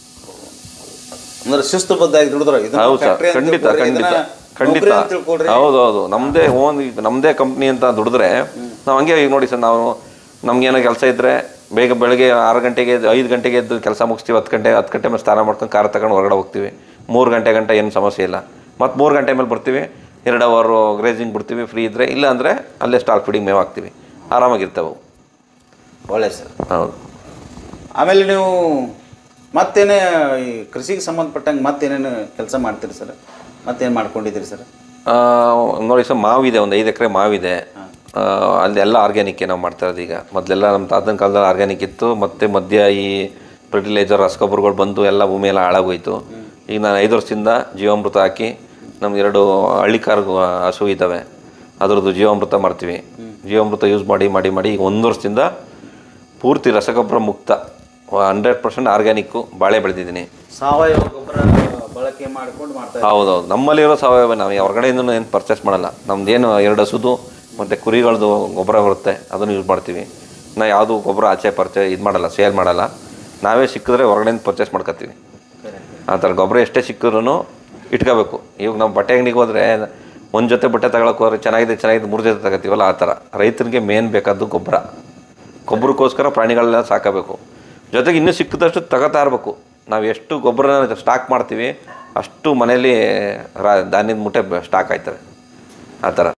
ಅಂದ್ರೆ ಶಿಸ್ತುಬದ್ಧಾಗಿ ದುಡಿದ್ರೆ ಇದನ್ನ ಹೌದು ಸರ್ factory ಅಂತ ಖಂಡಿತ ತಿಳ್ಕೊಳ್ರಿ, ಖಂಡಿತ ಇದನ್ನ ಖಂಡಿತ ನೌಕರಿ ಅಂತ ತಿಳ್ಕೊಳ್ರಿ. ಹೌದು ಹೌದು ನಮ್ಮದೇ ಓನ್ ಈಗ ನಮ್ಮದೇ ಕಂಪ್ನಿ ಅಂತ ದುಡಿದ್ರೆ ನಾವು ಹಂಗೆ ಈಗ ನೋಡಿ ಸರ್ ನಾವು ನಮ್ಗೇನೋ ಕೆಲಸ ಇದ್ದರೆ ಬೇಗ ಬೆಳಗ್ಗೆ ಆರು ಗಂಟೆಗೆ ಎದ್ದು ಐದು ಗಂಟೆಗೆ ಎದ್ದು ಕೆಲಸ ಮುಗಿಸ್ತೀವಿ ಹತ್ತು ಗಂಟೆ ಹತ್ತು ಗಂಟೆ ಮೇಲೆ ಸ್ನಾನ ಮಾಡ್ಕೊಂಡು ಕಾರ್ ತಗೊಂಡು ಹೊರಗಡೆ ಹೋಗ್ತೀವಿ ಮೂರು ಗಂಟೆ ಗಂಟೆ ಏನು ಸಮಸ್ಯೆ ಇಲ್ಲ ಮತ್ತು ಮೂರು ಗಂಟೆ ಮೇಲೆ ಬರ್ತೀವಿ ಎರಡು ಅವರು ಗ್ರೇಜಿಂಗ್ ಬಿಡ್ತೀವಿ ಫ್ರೀ ಇದ್ದರೆ ಇಲ್ಲ ಅಂದರೆ ಅಲ್ಲೇ ಸ್ಟಾಕ್ ಫೀಡಿಂಗ್ ಮೇವು ಹಾಕ್ತೀವಿ ಆರಾಮಾಗಿರ್ತವೆ ಅವು ಒಳ್ಳೆ ಸರ್ ಹೌದು ಆಮೇಲೆ ನೀವು ಮತ್ತೇನೇ ಈ ಕೃಷಿಗೆ ಸಂಬಂಧಪಟ್ಟಂಗೆ ಮತ್ತೇನೇನು ಕೆಲಸ ಮಾಡ್ತೀರಿ ಸರ್ ಮತ್ತೇನು ಮಾಡ್ಕೊಂಡಿದ್ದೀರಿ ಸರ್ ಆ, ನೋಡಿ ಸರ್ ಮಾವಿದೆ ಒಂದು ಐದು ಎಕರೆ ಮಾವಿದೆ ಆ, ಅಲ್ಲಿ ಎಲ್ಲ ಆರ್ಗ್ಯಾನಿಕ್ ನಾವು ಮಾಡ್ತಾ ಇರೋದು ಈಗ ಮೊದಲೆಲ್ಲ ನಮ್ಮ ತಾತನ ಕಾಲದಲ್ಲಿ ಆರ್ಗ್ಯಾನಿಕ್ ಇತ್ತು ಮತ್ತೆ ಮಧ್ಯ ಈ ಫರ್ಟಿಲೈಸರ್ ರಸಗೊಬ್ಬರಗಳು ಬಂದು ಎಲ್ಲ ಭೂಮಿ ಎಲ್ಲ ಹಾಳಾಗೋಯ್ತು ಈಗ ನಾನು ಐದು ವರ್ಷದಿಂದ ಜೀವಾಮೃತ ಹಾಕಿ ನಮ್ಗೆ ಎರಡು ಹಳ್ಳಿಕಾರ್ ಹಸು ಇದ್ದಾವೆ ಅದರದ್ದು ಜೀವಾಮೃತ ಮಾಡ್ತೀವಿ ಜೀವಾಮೃತ ಯೂಸ್ ಮಾಡಿ ಮಾಡಿ ಮಾಡಿ ಈಗ ಒಂದು ವರ್ಷದಿಂದ ಪೂರ್ತಿ ರಸಗೊಬ್ಬರ ಮುಕ್ತ ಹಂಡ್ರೆಡ್ ಪರ್ಸೆಂಟ್ ಆರ್ಗ್ಯಾನಿಕ್ಕು ಬಾಳೆ ಬೆಳೆದಿದ್ದೀನಿ ಸಾವಯವ ಗೊಬ್ಬರ ಬಳಕೆ ಮಾಡ್ಕೊಂಡು ಮಾಡ್ತಾ ಹೌದೌದು ನಮ್ಮಲ್ಲಿರೋ ಸಾವಯವ ನಾವು ಹೊರಗಡೆಯಿಂದ ಏನು ಪರ್ಚೇಸ್ ಮಾಡಲ್ಲ ನಮ್ದೇನು ಎರಡು ಹಸುದು ಮತ್ತು ಕುರಿಗಳದ್ದು ಗೊಬ್ಬರ ಬರುತ್ತೆ ಅದನ್ನು ಯೂಸ್ ಮಾಡ್ತೀವಿ ನಾವು ಯಾವುದು ಗೊಬ್ಬರ ಆಚೆ ಪರ್ಚೆ ಇದು ಮಾಡಲ್ಲ ಸೇಲ್ ಮಾಡಲ್ಲ ನಾವೇ ಸಿಕ್ಕಿದ್ರೆ ಹೊರಗಡೆಯಿಂದ ಪರ್ಚೇಸ್ ಮಾಡ್ಕೊತೀವಿ ಆ ಥರ ಗೊಬ್ಬರ ಎಷ್ಟೇ ಸಿಕ್ಕಿದ್ರು ಇಟ್ಕೋಬೇಕು ಇವಾಗ ನಾವು ಬಟ್ಟೆ ಅಂಗಡಿಗೆ ಹೋದರೆ ಒಂದು ಜೊತೆ ಬಟ್ಟೆ ತಗೊಳಕ್ಕೆ ಹೋದ್ರೆ ಚೆನ್ನಾಗಿದೆ ಚೆನ್ನಾಗಿದೆ ಮೂರು ಜೊತೆ ತಗೋತೀವಲ್ಲ ಆ ಥರ ರೈತರಿಗೆ ಮೇನ್ ಬೇಕಾದ್ದು ಗೊಬ್ಬರ ಗೊಬ್ಬರಕ್ಕೋಸ್ಕರ ಪ್ರಾಣಿಗಳನ್ನ ಸಾಕಬೇಕು ಜೊತೆಗೆ ಇನ್ನೂ ಸಿಕ್ಕಿದಷ್ಟು ತಗೋತಾ ಇರಬೇಕು ನಾವು ಎಷ್ಟು ಗೊಬ್ಬರನ ಸ್ಟಾಕ್ ಮಾಡ್ತೀವಿ ಅಷ್ಟು ಮನೇಲಿ ರಾ ಧಾನ್ಯದ ಮೂಟೆ ಸ್ಟಾಕ್ ಆಯ್ತವೆ ಆ ಥರ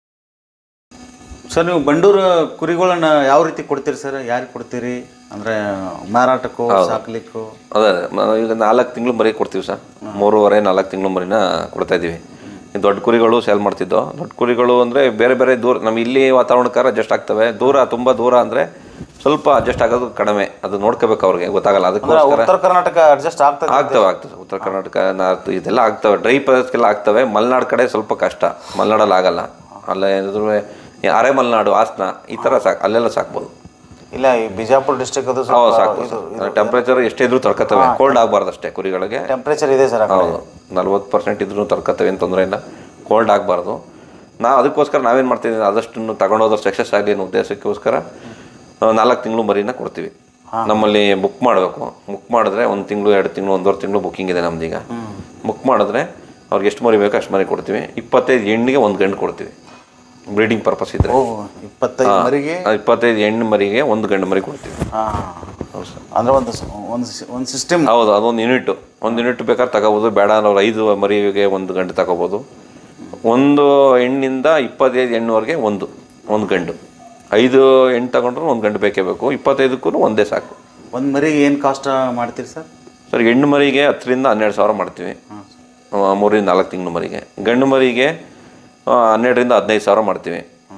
ಸರ್ ನೀವು ಬಂಡೂರು ಕುರಿಗಳನ್ನ ಯಾವ ರೀತಿ ಕೊಡ್ತೀರಿ ಸರ್ ಯಾರಿಗೆ ಕೊಡ್ತೀರಿ ಅಂದ್ರೆ ಮಾರಾಟಕ್ಕೂ ಸಾಕ್ಲಿಕ್ಕೂ ಅದೇ ಅದೇ. ಮ- ಈಗ ನಾಲ್ಕು ತಿಂಗಳು ಮರಿ ಕೊಡ್ತೀವಿ ಸರ್ ಮೂರುವರೆ ನಾಲ್ಕು ತಿಂಗಳು ಮರಿನ ಕೊಡ್ತಾ ಇದ್ದೀವಿ ಈ ದೊಡ್ಡ ಕುರಿಗಳು ಸೇಲ್ ಮಾಡ್ತಿದ್ದೋ ದೊಡ್ಡ ಕುರಿಗಳು ಅಂದರೆ ಬೇರೆ ಬೇರೆ ದೂರ ನಮ್ಮ ಇಲ್ಲಿ ವಾತಾವರಣಕ್ಕಾರ ಅಡ್ಜಸ್ಟ್ ಆಗ್ತವೆ ದೂರ ತುಂಬ ದೂರ ಅಂದರೆ ಸ್ವಲ್ಪ ಅಡ್ಜಸ್ಟ್ ಆಗೋದು ಕಡಿಮೆ ಅದು ನೋಡ್ಕೋಬೇಕು ಅವ್ರಿಗೆ ಗೊತ್ತಾಗಲ್ಲ ಅಂದ್ರೆ ಅದಕ್ಕೋಸ್ಕರ ಉತ್ತರ ಕರ್ನಾಟಕ ಅಡ್ಜಸ್ಟ್ ಆಗ್ತದೆ ಆಗ್ತವೆ ಆಗ್ತವೆ ಉತ್ತರ ಕರ್ನಾಟಕ ನಾರ್ತ್ ಇದೆಲ್ಲ ಆಗ್ತವೆ ಡ್ರೈ ಪ್ರದೇಶಕ್ಕೆಲ್ಲ ಆಗ್ತವೆ ಮಲೆನಾಡು ಕಡೆ ಸ್ವಲ್ಪ ಕಷ್ಟ ಮಲೆನಾಡಲ್ಲಿ ಆಗಲ್ಲ ಅಲ್ಲ ಏನಾದ್ರು ಈ ಅರೆಮಲೆನಾಡು ಹಾಸನ ಈ ಥರ ಸಾಕು ಅಲ್ಲೆಲ್ಲ ಸಾಕ್ಬೋದು ಇಲ್ಲ ಈ ಬಿಜಾಪುರ ಡಿಸ್ಟಿಕ್ ಅದು ಹೌದು ಸಾಕ್ಬೋದು ಟೆಂಪ್ರೇಚರ್ ಎಷ್ಟೇ ಇದ್ರೂ ತಡ್ಕೊತವೆ ಕೋಲ್ಡ್ ಆಗಬಾರ್ದು ಅಷ್ಟೇ ಕುರಿಗಳಿಗೆ ಟೆಂಪ್ರೇಚರ್ ಇದೆ ಸರ್ ಆ ಕಡೆ. ಹೌದು ನಲ್ವತ್ತು ಪರ್ಸೆಂಟ್ ಇದ್ರೂ ತಡ್ಕೊತವೆ ಏನು ತೊಂದರೆ ಇಲ್ಲ ಕೋಲ್ಡ್ ಆಗಬಾರ್ದು ನಾವು ಅದಕ್ಕೋಸ್ಕರ ನಾವೇನು ಮಾಡ್ತೀವಿ ಆದಷ್ಟು ತಗೊಂಡೋದಷ್ಟು ಸಕ್ಸಸ್ ಆಗಲಿ ಅನ್ನೋ ಉದ್ದೇಶಕ್ಕೋಸ್ಕರ ನಾಲ್ಕು ತಿಂಗಳು ಮರಿನ ಕೊಡ್ತೀವಿ ನಮ್ಮಲ್ಲಿ ಬುಕ್ ಮಾಡಬೇಕು ಬುಕ್ ಮಾಡಿದ್ರೆ ಒಂದು ತಿಂಗಳು ಎರಡು ತಿಂಗಳು ಒಂದೂವರೆ ತಿಂಗಳು ಬುಕ್ಕಿಂಗ್ ಇದೆ ನಮ್ದೀಗ ಬುಕ್ ಮಾಡಿದ್ರೆ ಅವ್ರಿಗೆ ಎಷ್ಟು ಮರಿ ಬೇಕೋ ಅಷ್ಟು ಮರಿ ಕೊಡ್ತೀವಿ ಇಪ್ಪತ್ತೈದು ಹೆಣ್ಣಿಗೆ ಒಂದು ಗಂಡು ಕೊಡ್ತೀವಿ ಬ್ರೀಡಿಂಗ್ ಪರ್ಪಸ್ ಇದ್ರೆ ಓ ಇಪ್ಪತ್ತೈದು ಮರಿಗೆ ಆ, ಇಪ್ಪತ್ತೈದು ಹೆಣ್ಣು ಮರಿಗೆ ಒಂದು ಗಂಡು ಮರಿ ಕೊಡ್ತೀವಿ ಹಾ ಅಂದ್ರೆ ಒಂದು ಸ- ಒಂದು ಸಿ- ಒಂದು ಸಿಸ್ಟಮ್ ಹೌದು ಅದೊಂದು ಯೂನಿಟ್ ಒಂದು ಯೂನಿಟ್ ಬೇಕಾದ್ರೆ ತಗೋಬೋದು ಬೇಡ ಅನ್ನೋರು ಐದು ಮರಿಗೆ ಒಂದು ಗಂಟೆ ತಗೋಬೋದು ಒಂದು ಹೆಣ್ಣಿಂದ ಇಪ್ಪತ್ತೈದು ಹೆಣ್ಣುವರೆಗೆ ಒಂದು ಒಂದು ಗಂಡು ಐದು ಹೆಣ್ಣು ತಗೊಂಡ್ರು ಒಂದು ಗಂಡು ಬೇಕೇ ಬೇಕು ಇಪ್ಪತ್ತೈದಕ್ಕೂ ಒಂದೇ ಸಾಕು ಒಂದು ಮರಿಗೆ ಏನು ಕಾಸ್ಟ್ ಮಾಡ್ತೀರಿ ಸರ್ ಸರ್ ಹೆಣ್ಣು ಮರಿಗೆ ಹತ್ತರಿಂದ ಹನ್ನೆರಡು ಸಾವಿರ ಮಾಡ್ತೀವಿ ಆ, ಮೂರರಿಂದ ನಾಲ್ಕು ತಿಂಗಳು ಮರಿಗೆ ಗಂಡು ಮರಿಗೆ ಆ, ಹನ್ನೆರಡರಿಂದ ಹದಿನೈದು ಸಾವಿರ ಮಾಡ್ತೀವಿ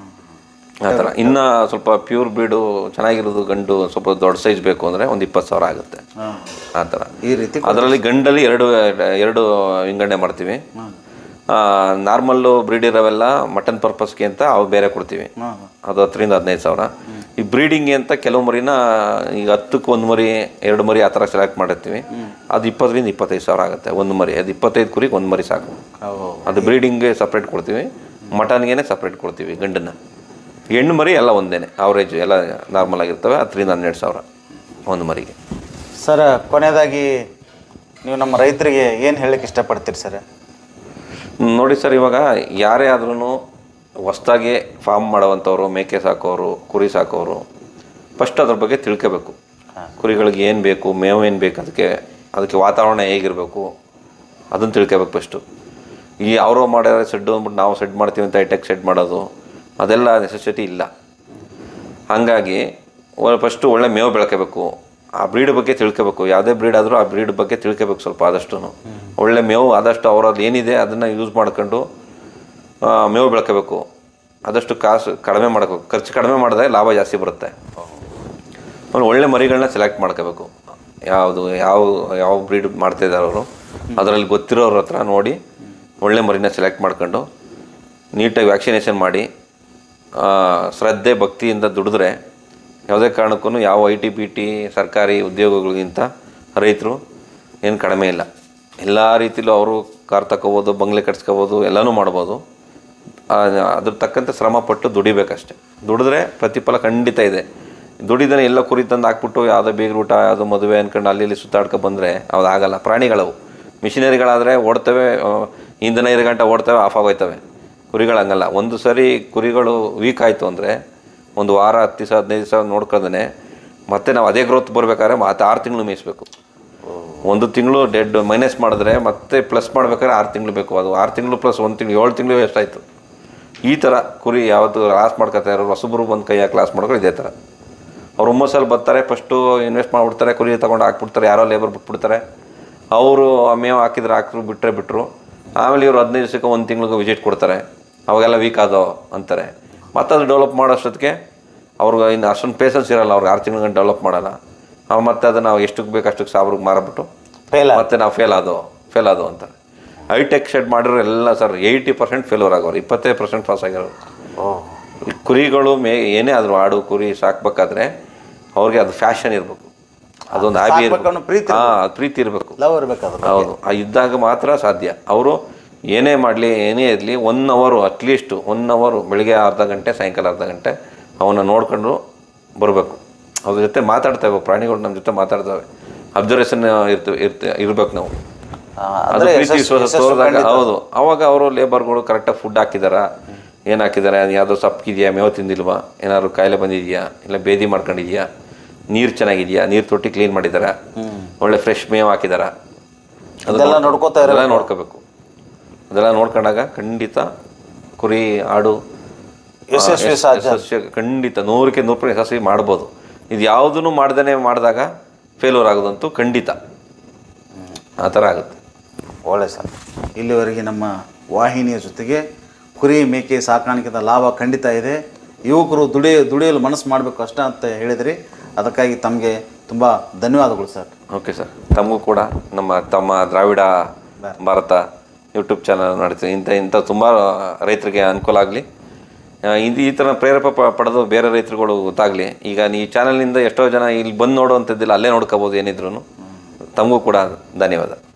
ಆ ಥರ ಇನ್ನು ಸ್ವಲ್ಪ ಪ್ಯೂರ್ ಬೀಡು ಚೆನ್ನಾಗಿರೋದು ಗಂಡು ಸ್ವಲ್ಪ ದೊಡ್ಡ ಸೈಜ್ ಬೇಕು ಅಂದರೆ ಒಂದು ಇಪ್ಪತ್ತು ಸಾವಿರ ಆಗುತ್ತೆ ಆ ಥರ ಈ ರೀತಿ ಅದರಲ್ಲಿ ಗಂಡಲ್ಲಿ ಎರಡು ಎರಡು ವಿಂಗಡಣೆ ಮಾಡ್ತೀವಿ ನಾರ್ಮಲ್ಲು ಬ್ರೀಡ್ ಇರೋವೆಲ್ಲ ಮಟನ್ ಪರ್ಪಸ್ಗೆ ಅಂತ ಅವು ಬೇರೆ ಕೊಡ್ತೀವಿ ಅದು ಹತ್ತರಿಂದ ಹದಿನೈದು ಸಾವಿರ ಈ ಬ್ರೀಡಿಂಗ್ಗೆ ಅಂತ ಕೆಲವು ಮರಿನ ಈಗ ಹತ್ತಕ್ಕೆ ಒಂದು ಮರಿ ಎರಡು ಮರಿ ಆ ಥರ ಸೆಲೆಕ್ಟ್ ಮಾಡಿರ್ತೀವಿ ಅದು ಇಪ್ಪತ್ತರಿಂದ ಇಪ್ಪತ್ತೈದು ಸಾವಿರ ಆಗುತ್ತೆ ಒಂದು ಮರಿ ಅದು ಇಪ್ಪತ್ತೈದು ಕುರಿಗೆ ಒಂದು ಮರಿ ಸಾಕು ಅದು ಬ್ರೀಡಿಂಗ್ಗೆ ಸಪ್ರೇಟ್ ಕೊಡ್ತೀವಿ ಮಟನ್ಗೆ ಸಪ್ರೇಟ್ ಕೊಡ್ತೀವಿ ಗಂಡನ್ನ ಹೆಣ್ಣು ಮರಿ ಎಲ್ಲ ಒಂದೇನೆ ಅವರೇಜ್ ಎಲ್ಲ ನಾರ್ಮಲ್ ಆಗಿರ್ತವೆ ಹತ್ತರಿಂದ ಹನ್ನೆರಡು ಸಾವಿರ ಒಂದು ಮರಿಗೆ ಸರ್ ಕೊನೆಯದಾಗಿ ನೀವು ನಮ್ಮ ರೈತರಿಗೆ ಏನು ಹೇಳಕ್ಕೆ ಇಷ್ಟಪಡ್ತೀರಿ ಸರ್ ನೋಡಿ ಸರ್ ಇವಾಗ ಯಾರೇ ಆದ್ರೂ ಹೊಸ್ದಾಗಿ ಫಾರ್ಮ್ ಮಾಡೋವಂಥವ್ರು ಮೇಕೆ ಸಾಕೋರು ಕುರಿ ಸಾಕೋರು ಫಸ್ಟ್ ಅದ್ರ ಬಗ್ಗೆ ತಿಳ್ಕೋಬೇಕು ಕುರಿಗಳಿಗೆ ಏನು ಬೇಕು ಮೇವು ಏನು ಬೇಕು ಅದಕ್ಕೆ ಅದಕ್ಕೆ ವಾತಾವರಣ ಹೇಗಿರಬೇಕು ಅದನ್ನು ತಿಳ್ಕೋಬೇಕು ಫಸ್ಟು ಈ ಅವರು ಮಾಡ್ಯಾರ ಸೆಡ್ ಅಂದ್ಬಿಟ್ಟು ನಾವು ಸೆಡ್ ಮಾಡ್ತೀವಿ ಅಂತ ಹೈಟೆಕ್ ಸೆಡ್ ಮಾಡೋದು ಅದೆಲ್ಲ ನೆಸೆಸಿಟಿ ಇಲ್ಲ ಹಾಗಾಗಿ ಫಸ್ಟು ಒಳ್ಳೆ ಮೇವು ಬೆಳ್ಕೋಬೇಕು ಆ ಬ್ರೀಡ್ ಬಗ್ಗೆ ತಿಳ್ಕೋಬೇಕು ಯಾವುದೇ ಬ್ರೀಡ್ ಆದರೂ ಆ ಬ್ರೀಡ್ ಬಗ್ಗೆ ತಿಳ್ಕೋಬೇಕು ಸ್ವಲ್ಪ ಆದಷ್ಟು ಒಳ್ಳೆ ಮೇವು ಆದಷ್ಟು ಅವರಲ್ಲಿ ಏನಿದೆ ಅದನ್ನು ಯೂಸ್ ಮಾಡ್ಕೊಂಡು ಆ, ಮೇವು ಬೆಳ್ಕೋಬೇಕು ಆದಷ್ಟು ಕಾಸು ಕಡಿಮೆ ಮಾಡ್ಕೋಬೇಕು ಖರ್ಚು ಕಡಿಮೆ ಮಾಡಿದ್ರೆ ಲಾಭ ಜಾಸ್ತಿ ಬರುತ್ತೆ ಆಮೇಲೆ ಒಳ್ಳೆ ಮರಿಗಳನ್ನ ಸೆಲೆಕ್ಟ್ ಮಾಡ್ಕೋಬೇಕು ಯಾವುದು ಯಾವ ಯಾವ ಬ್ರೀಡ್ ಮಾಡ್ತಿದ್ದಾರೆ ಅವರು ಅದರಲ್ಲಿ ಗೊತ್ತಿರೋರ ಹತ್ರ ನೋಡಿ ಒಳ್ಳೆ ಮರಿನ ಸೆಲೆಕ್ಟ್ ಮಾಡ್ಕೊಂಡು ನೀಟಾಗಿ ವ್ಯಾಕ್ಸಿನೇಷನ್ ಮಾಡಿ ಆ, ಶ್ರದ್ಧೆ ಭಕ್ತಿಯಿಂದ ದುಡಿದ್ರೆ ಯಾವುದೇ ಕಾರಣಕ್ಕೂ ಯಾವ ಐ ಟಿ ಪಿ ಟಿ ಸರ್ಕಾರಿ ಉದ್ಯೋಗಗಳಿಗಿಂತ ರೈತರು ಏನು ಕಡಿಮೆ ಇಲ್ಲ ಎಲ್ಲ ರೀತಿಲೂ ಅವರು ಕಾರ್ ತಗೋಬೋದು ಬಂಗ್ಲೆ ಕಟ್ಸ್ಕೋಬೋದು ಎಲ್ಲನೂ ಮಾಡ್ಬೋದು ಆ, ಅದ್ರ ತಕ್ಕಂತೆ ಶ್ರಮ ಪಟ್ಟು ದುಡಿಬೇಕಷ್ಟೆ ದುಡಿದ್ರೆ ಪ್ರತಿಫಲ ಖಂಡಿತ ಇದೆ ದುಡಿದನೆ ಎಲ್ಲ ಕುರಿ ತಂದು ಹಾಕ್ಬಿಟ್ಟು ಯಾವುದೋ ಬೀಗ್ರೂಟ ಯಾವುದೋ ಮದುವೆ ಅನ್ಕೊಂಡು ಅಲ್ಲಿ ಇಲ್ಲಿ ಸುತ್ತಾಡ್ಕೊ ಬಂದರೆ ಅದು ಆಗಲ್ಲ ಪ್ರಾಣಿಗಳವು ಮಿಷಿನರಿಗಳಾದರೆ ಓಡ್ತವೆ ಆ, ಇಂಧನ ಐದು ಗಂಟೆ ಓಡ್ತವೆ ಆಫ್ ಆಗೋಯ್ತವೆ ಕುರಿಗಳು ಹಂಗಲ್ಲ ಒಂದು ಸರಿ ಕುರಿಗಳು ವೀಕ್ ಆಯಿತು ಅಂದರೆ ಒಂದು ವಾರ ಹತ್ತು ದಿವಸ ಹದಿನೈದು ದಿವಸ ನೋಡ್ಕೊಂಡೇ ಮತ್ತೆ ನಾವು ಅದೇ ಗ್ರೋತ್ ಬರಬೇಕಾದ್ರೆ ಮತ್ತೆ ಆರು ತಿಂಗಳು ಮೇಯಿಸ್ಬೇಕು ಒಂದು ತಿಂಗಳು ಡೆಡ್ ಮೈನಸ್ ಮಾಡಿದ್ರೆ ಮತ್ತೆ ಪ್ಲಸ್ ಮಾಡ್ಬೇಕಾದ್ರೆ ಆರು ತಿಂಗಳು ಬೇಕು ಅದು ಆರು ತಿಂಗಳು ಪ್ಲಸ್ ಒಂದು ತಿಂಗಳು ಏಳು ತಿಂಗಳು ಎಷ್ಟಾಯಿತು ಈ ಥರ ಕುರಿ ಯಾವತ್ತು ಲಾಸ್ ಮಾಡ್ಕೊತಾ ಇರೋರು ಹೊಸಬ್ರು ಬಂದು ಕೈ ಹಾಕಿ ಲಾಸ್ ಮಾಡ್ಕೊಂಡು ಇದೇ ಥರ ಅವ್ರು ಹುಮ್ಮಸ್ಸಲ್ಲಿ ಬರ್ತಾರೆ ಫಸ್ಟು ಇನ್ವೆಸ್ಟ್ ಮಾಡಿಬಿಡ್ತಾರೆ ಕುರಿ ತಗೊಂಡು ಹಾಕ್ಬಿಡ್ತಾರೆ ಯಾರೋ ಲೇಬರ್ ಬಿಟ್ಬಿಡ್ತಾರೆ ಅವರು ಮೇವು ಹಾಕಿದ್ರೆ ಹಾಕಿದ್ರು ಬಿಟ್ಟರೆ ಬಿಟ್ಟರು ಆಮೇಲೆ ಇವರು ಹದಿನೈದು ದಿವಸಕ್ಕೆ ಒಂದು ತಿಂಗಳಿಗೆ ವಿಸಿಟ್ ಕೊಡ್ತಾರೆ ಅವಾಗೆಲ್ಲ ವೀಕ್ ಆದೋ ಅಂತಾರೆ ಮತ್ತೆ ಅದು ಡೆವಲಪ್ ಮಾಡೋಷ್ಟೊತ್ತಿಗೆ ಅವ್ರಿಗೆ ಇನ್ನು ಅಷ್ಟೊಂದು ಪೇಸನ್ಸ್ ಇರಲ್ಲ ಅವ್ರಿಗೆ ಆರು ತಿಂಗಳು ಗಂಟೆ ಡೆವಲಪ್ ಮಾಡಲ್ಲ ಅವ್ ಮತ್ತೆ ಅದನ್ನು ನಾವು ಎಷ್ಟಕ್ಕೆ ಬೇಕು ಅಷ್ಟಕ್ಕೆ ಸಾವಿರಕ್ಕೆ ಮಾರಬಿಟ್ಟು ಫೇಲ್ ಮತ್ತೆ ನಾವು ಫೇಲ್ ಆದೋ ಫೇಲ್ ಆದೋ ಅಂತಾರೆ ಹೈಟೆಕ್ ಶೆಡ್ ಮಾಡಿರೋ ಎಲ್ಲ ಸರ್ ಏಯ್ಟಿ ಪರ್ಸೆಂಟ್ ಫೇಲ್ಯೂರ್ ಆಗೋರು ಇಪ್ಪತ್ತೈದು ಪರ್ಸೆಂಟ್ ಪಾಸ್ ಆಗಿರೋರು ಈ ಕುರಿಗಳು ಮೇ ಏನೇ ಆದರೂ ಆಡು ಕುರಿ ಸಾಕ್ಬೇಕಾದ್ರೆ ಅವ್ರಿಗೆ ಅದು ಫ್ಯಾಷನ್ ಇರಬೇಕು ಅದೊಂದು ಹಾಬಿ ಸಾಕ್ಬೇಕು ಅನ್ನೋ ಪ್ರೀತಿ ಇರಬೇಕು ಹಾಂ ಪ್ರೀತಿ ಇರಬೇಕು ಲವ್ ಇರ್ಬೇಕಾದ್ರೆ ಹೌದು ಆ ಇದ್ದಾಗ ಮಾತ್ರ ಸಾಧ್ಯ ಅವರು ಏನೇ ಮಾಡಲಿ ಏನೇ ಇರಲಿ ಒನ್ ಅವರು ಅಟ್ಲೀಸ್ಟು ಒನ್ ಅವರು ಬೆಳಿಗ್ಗೆ ಅರ್ಧ ಗಂಟೆ ಸಾಯಂಕಾಲ ಅರ್ಧ ಗಂಟೆ ಅವನ್ನ ನೋಡ್ಕೊಂಡು ಬರಬೇಕು ಅದ್ರ ಜೊತೆ ಮಾತಾಡ್ತೇವೆ ಪ್ರಾಣಿಗಳು ನಮ್ಮ ಜೊತೆ ಮಾತಾಡ್ತವೆ ಅಬ್ಸರ್ವೇಷನ್ ಇರ್ತವೆ ಇರ್ತ ಇರ್ಬೇಕು ನಾವು ಅದು ಅಂದ್ರೆ ಪ್ರೀತಿ ಯಶಸ್ಸು- ವಿಶ್ವಾಸ ಯಶಸ್ಸು ತೋರಿದಾಗ ಖಂಡಿತ. ಹೌದು ಅವಾಗ ಅವರು ಲೇಬರ್ಗಳು ಕರೆಕ್ಟಾಗಿ ಫುಡ್ ಹಾಕಿದಾರ ಏನು ಹಾಕಿದ್ದಾರೆ ಯಾವುದೋ ಸಪ್ಪಗಿದೆಯಾ ಮೇವು ತಿಂದಿಲ್ವಾ ಏನಾದ್ರು ಕಾಯಿಲೆ ಬಂದಿದೆಯಾ ಇಲ್ಲ ಬೇದಿ ಮಾಡ್ಕೊಂಡಿದ್ಯಾ ನೀರು ಚೆನ್ನಾಗಿದೆಯಾ ನೀರು ತೊಟ್ಟಿ ಕ್ಲೀನ್ ಮಾಡಿದಾರ ಒಳ್ಳೆ ಫ್ರೆಶ್ ಮೇವು ಹಾಕಿದಾರ ಇದೆಲ್ಲ ನೋಡ್ಕೊತಾ ಅದೆಲ್ಲ ನೋಡ್ಕೋಬೇಕು ಅದೆಲ್ಲ ನೋಡ್ಕೊಂಡಾಗ ಖಂಡಿತ ಕುರಿ ಆಡು ಯಶಸ್ವಿ ಆ, ಸಾಧ್ಯ. ಯಶಸ್ವಿ ಖಂಡಿತ ನೂರಕ್ಕೆ ನೂರು ರೂಪಾಯಿ ಯಶಸ್ವಿ ಮಾಡ್ಬೋದು ಇದು ಯಾವುದನ್ನು ಮಾಡ್ದೇ ಮಾಡಿದಾಗ ಫೇಲ್ಯೂರ್ ಆಗೋದಂತೂ ಖಂಡಿತ ಆ ಥರ ಆಗುತ್ತೆ ಒಳ್ಳೆ ಸರ್ ಇಲ್ಲಿವರೆಗೆ ನಮ್ಮ ವಾಹಿನಿಯ ಜೊತೆಗೆ ಕುರಿ ಮೇಕೆ ಸಾಕಾಣಿಕೆದ ಲಾಭ ಖಂಡಿತ ಇದೆ ಯುವಕರು ದುಡಿ ದುಡಿಯಲು ಮನಸ್ಸು ಮಾಡಬೇಕು ಅಷ್ಟೇ ಅಂತ ಹೇಳಿದ್ರಿ ಅದಕ್ಕಾಗಿ ತಮಗೆ ತುಂಬ ಧನ್ಯವಾದಗಳು ಸರ್ ಓಕೆ ಸರ್ ತಮಗೂ ಕೂಡ ನಮ್ಮ ತಮ್ಮ ದ್ರಾವಿಡ ಭಾರತ ಯೂಟ್ಯೂಬ್ ಚಾನಲ್ ನಡೀತೀವಿ ಇಂಥ ಇಂಥ ತುಂಬ ರೈತರಿಗೆ ಅನುಕೂಲ ಆಗಲಿ ಆ, ಇದು ಈ ಥರ ಪ್ರೇರೇಪ ಪ- ಪಡೆದು ಬೇರೆ ರೈತರುಗಳು ಗೊತ್ತಾಗಲಿ ಈಗ ಈ ಚಾನಲ್ನಿಂದ ಎಷ್ಟೋ ಜನ ಇಲ್ಲಿ ಬಂದು ನೋಡುವಂಥದ್ದಿಲ್ಲ ಅಲ್ಲೇ ನೋಡ್ಕೋಬೋದು ಏನಿದ್ರು ತಮಗೂ ಕೂಡ ಧನ್ಯವಾದ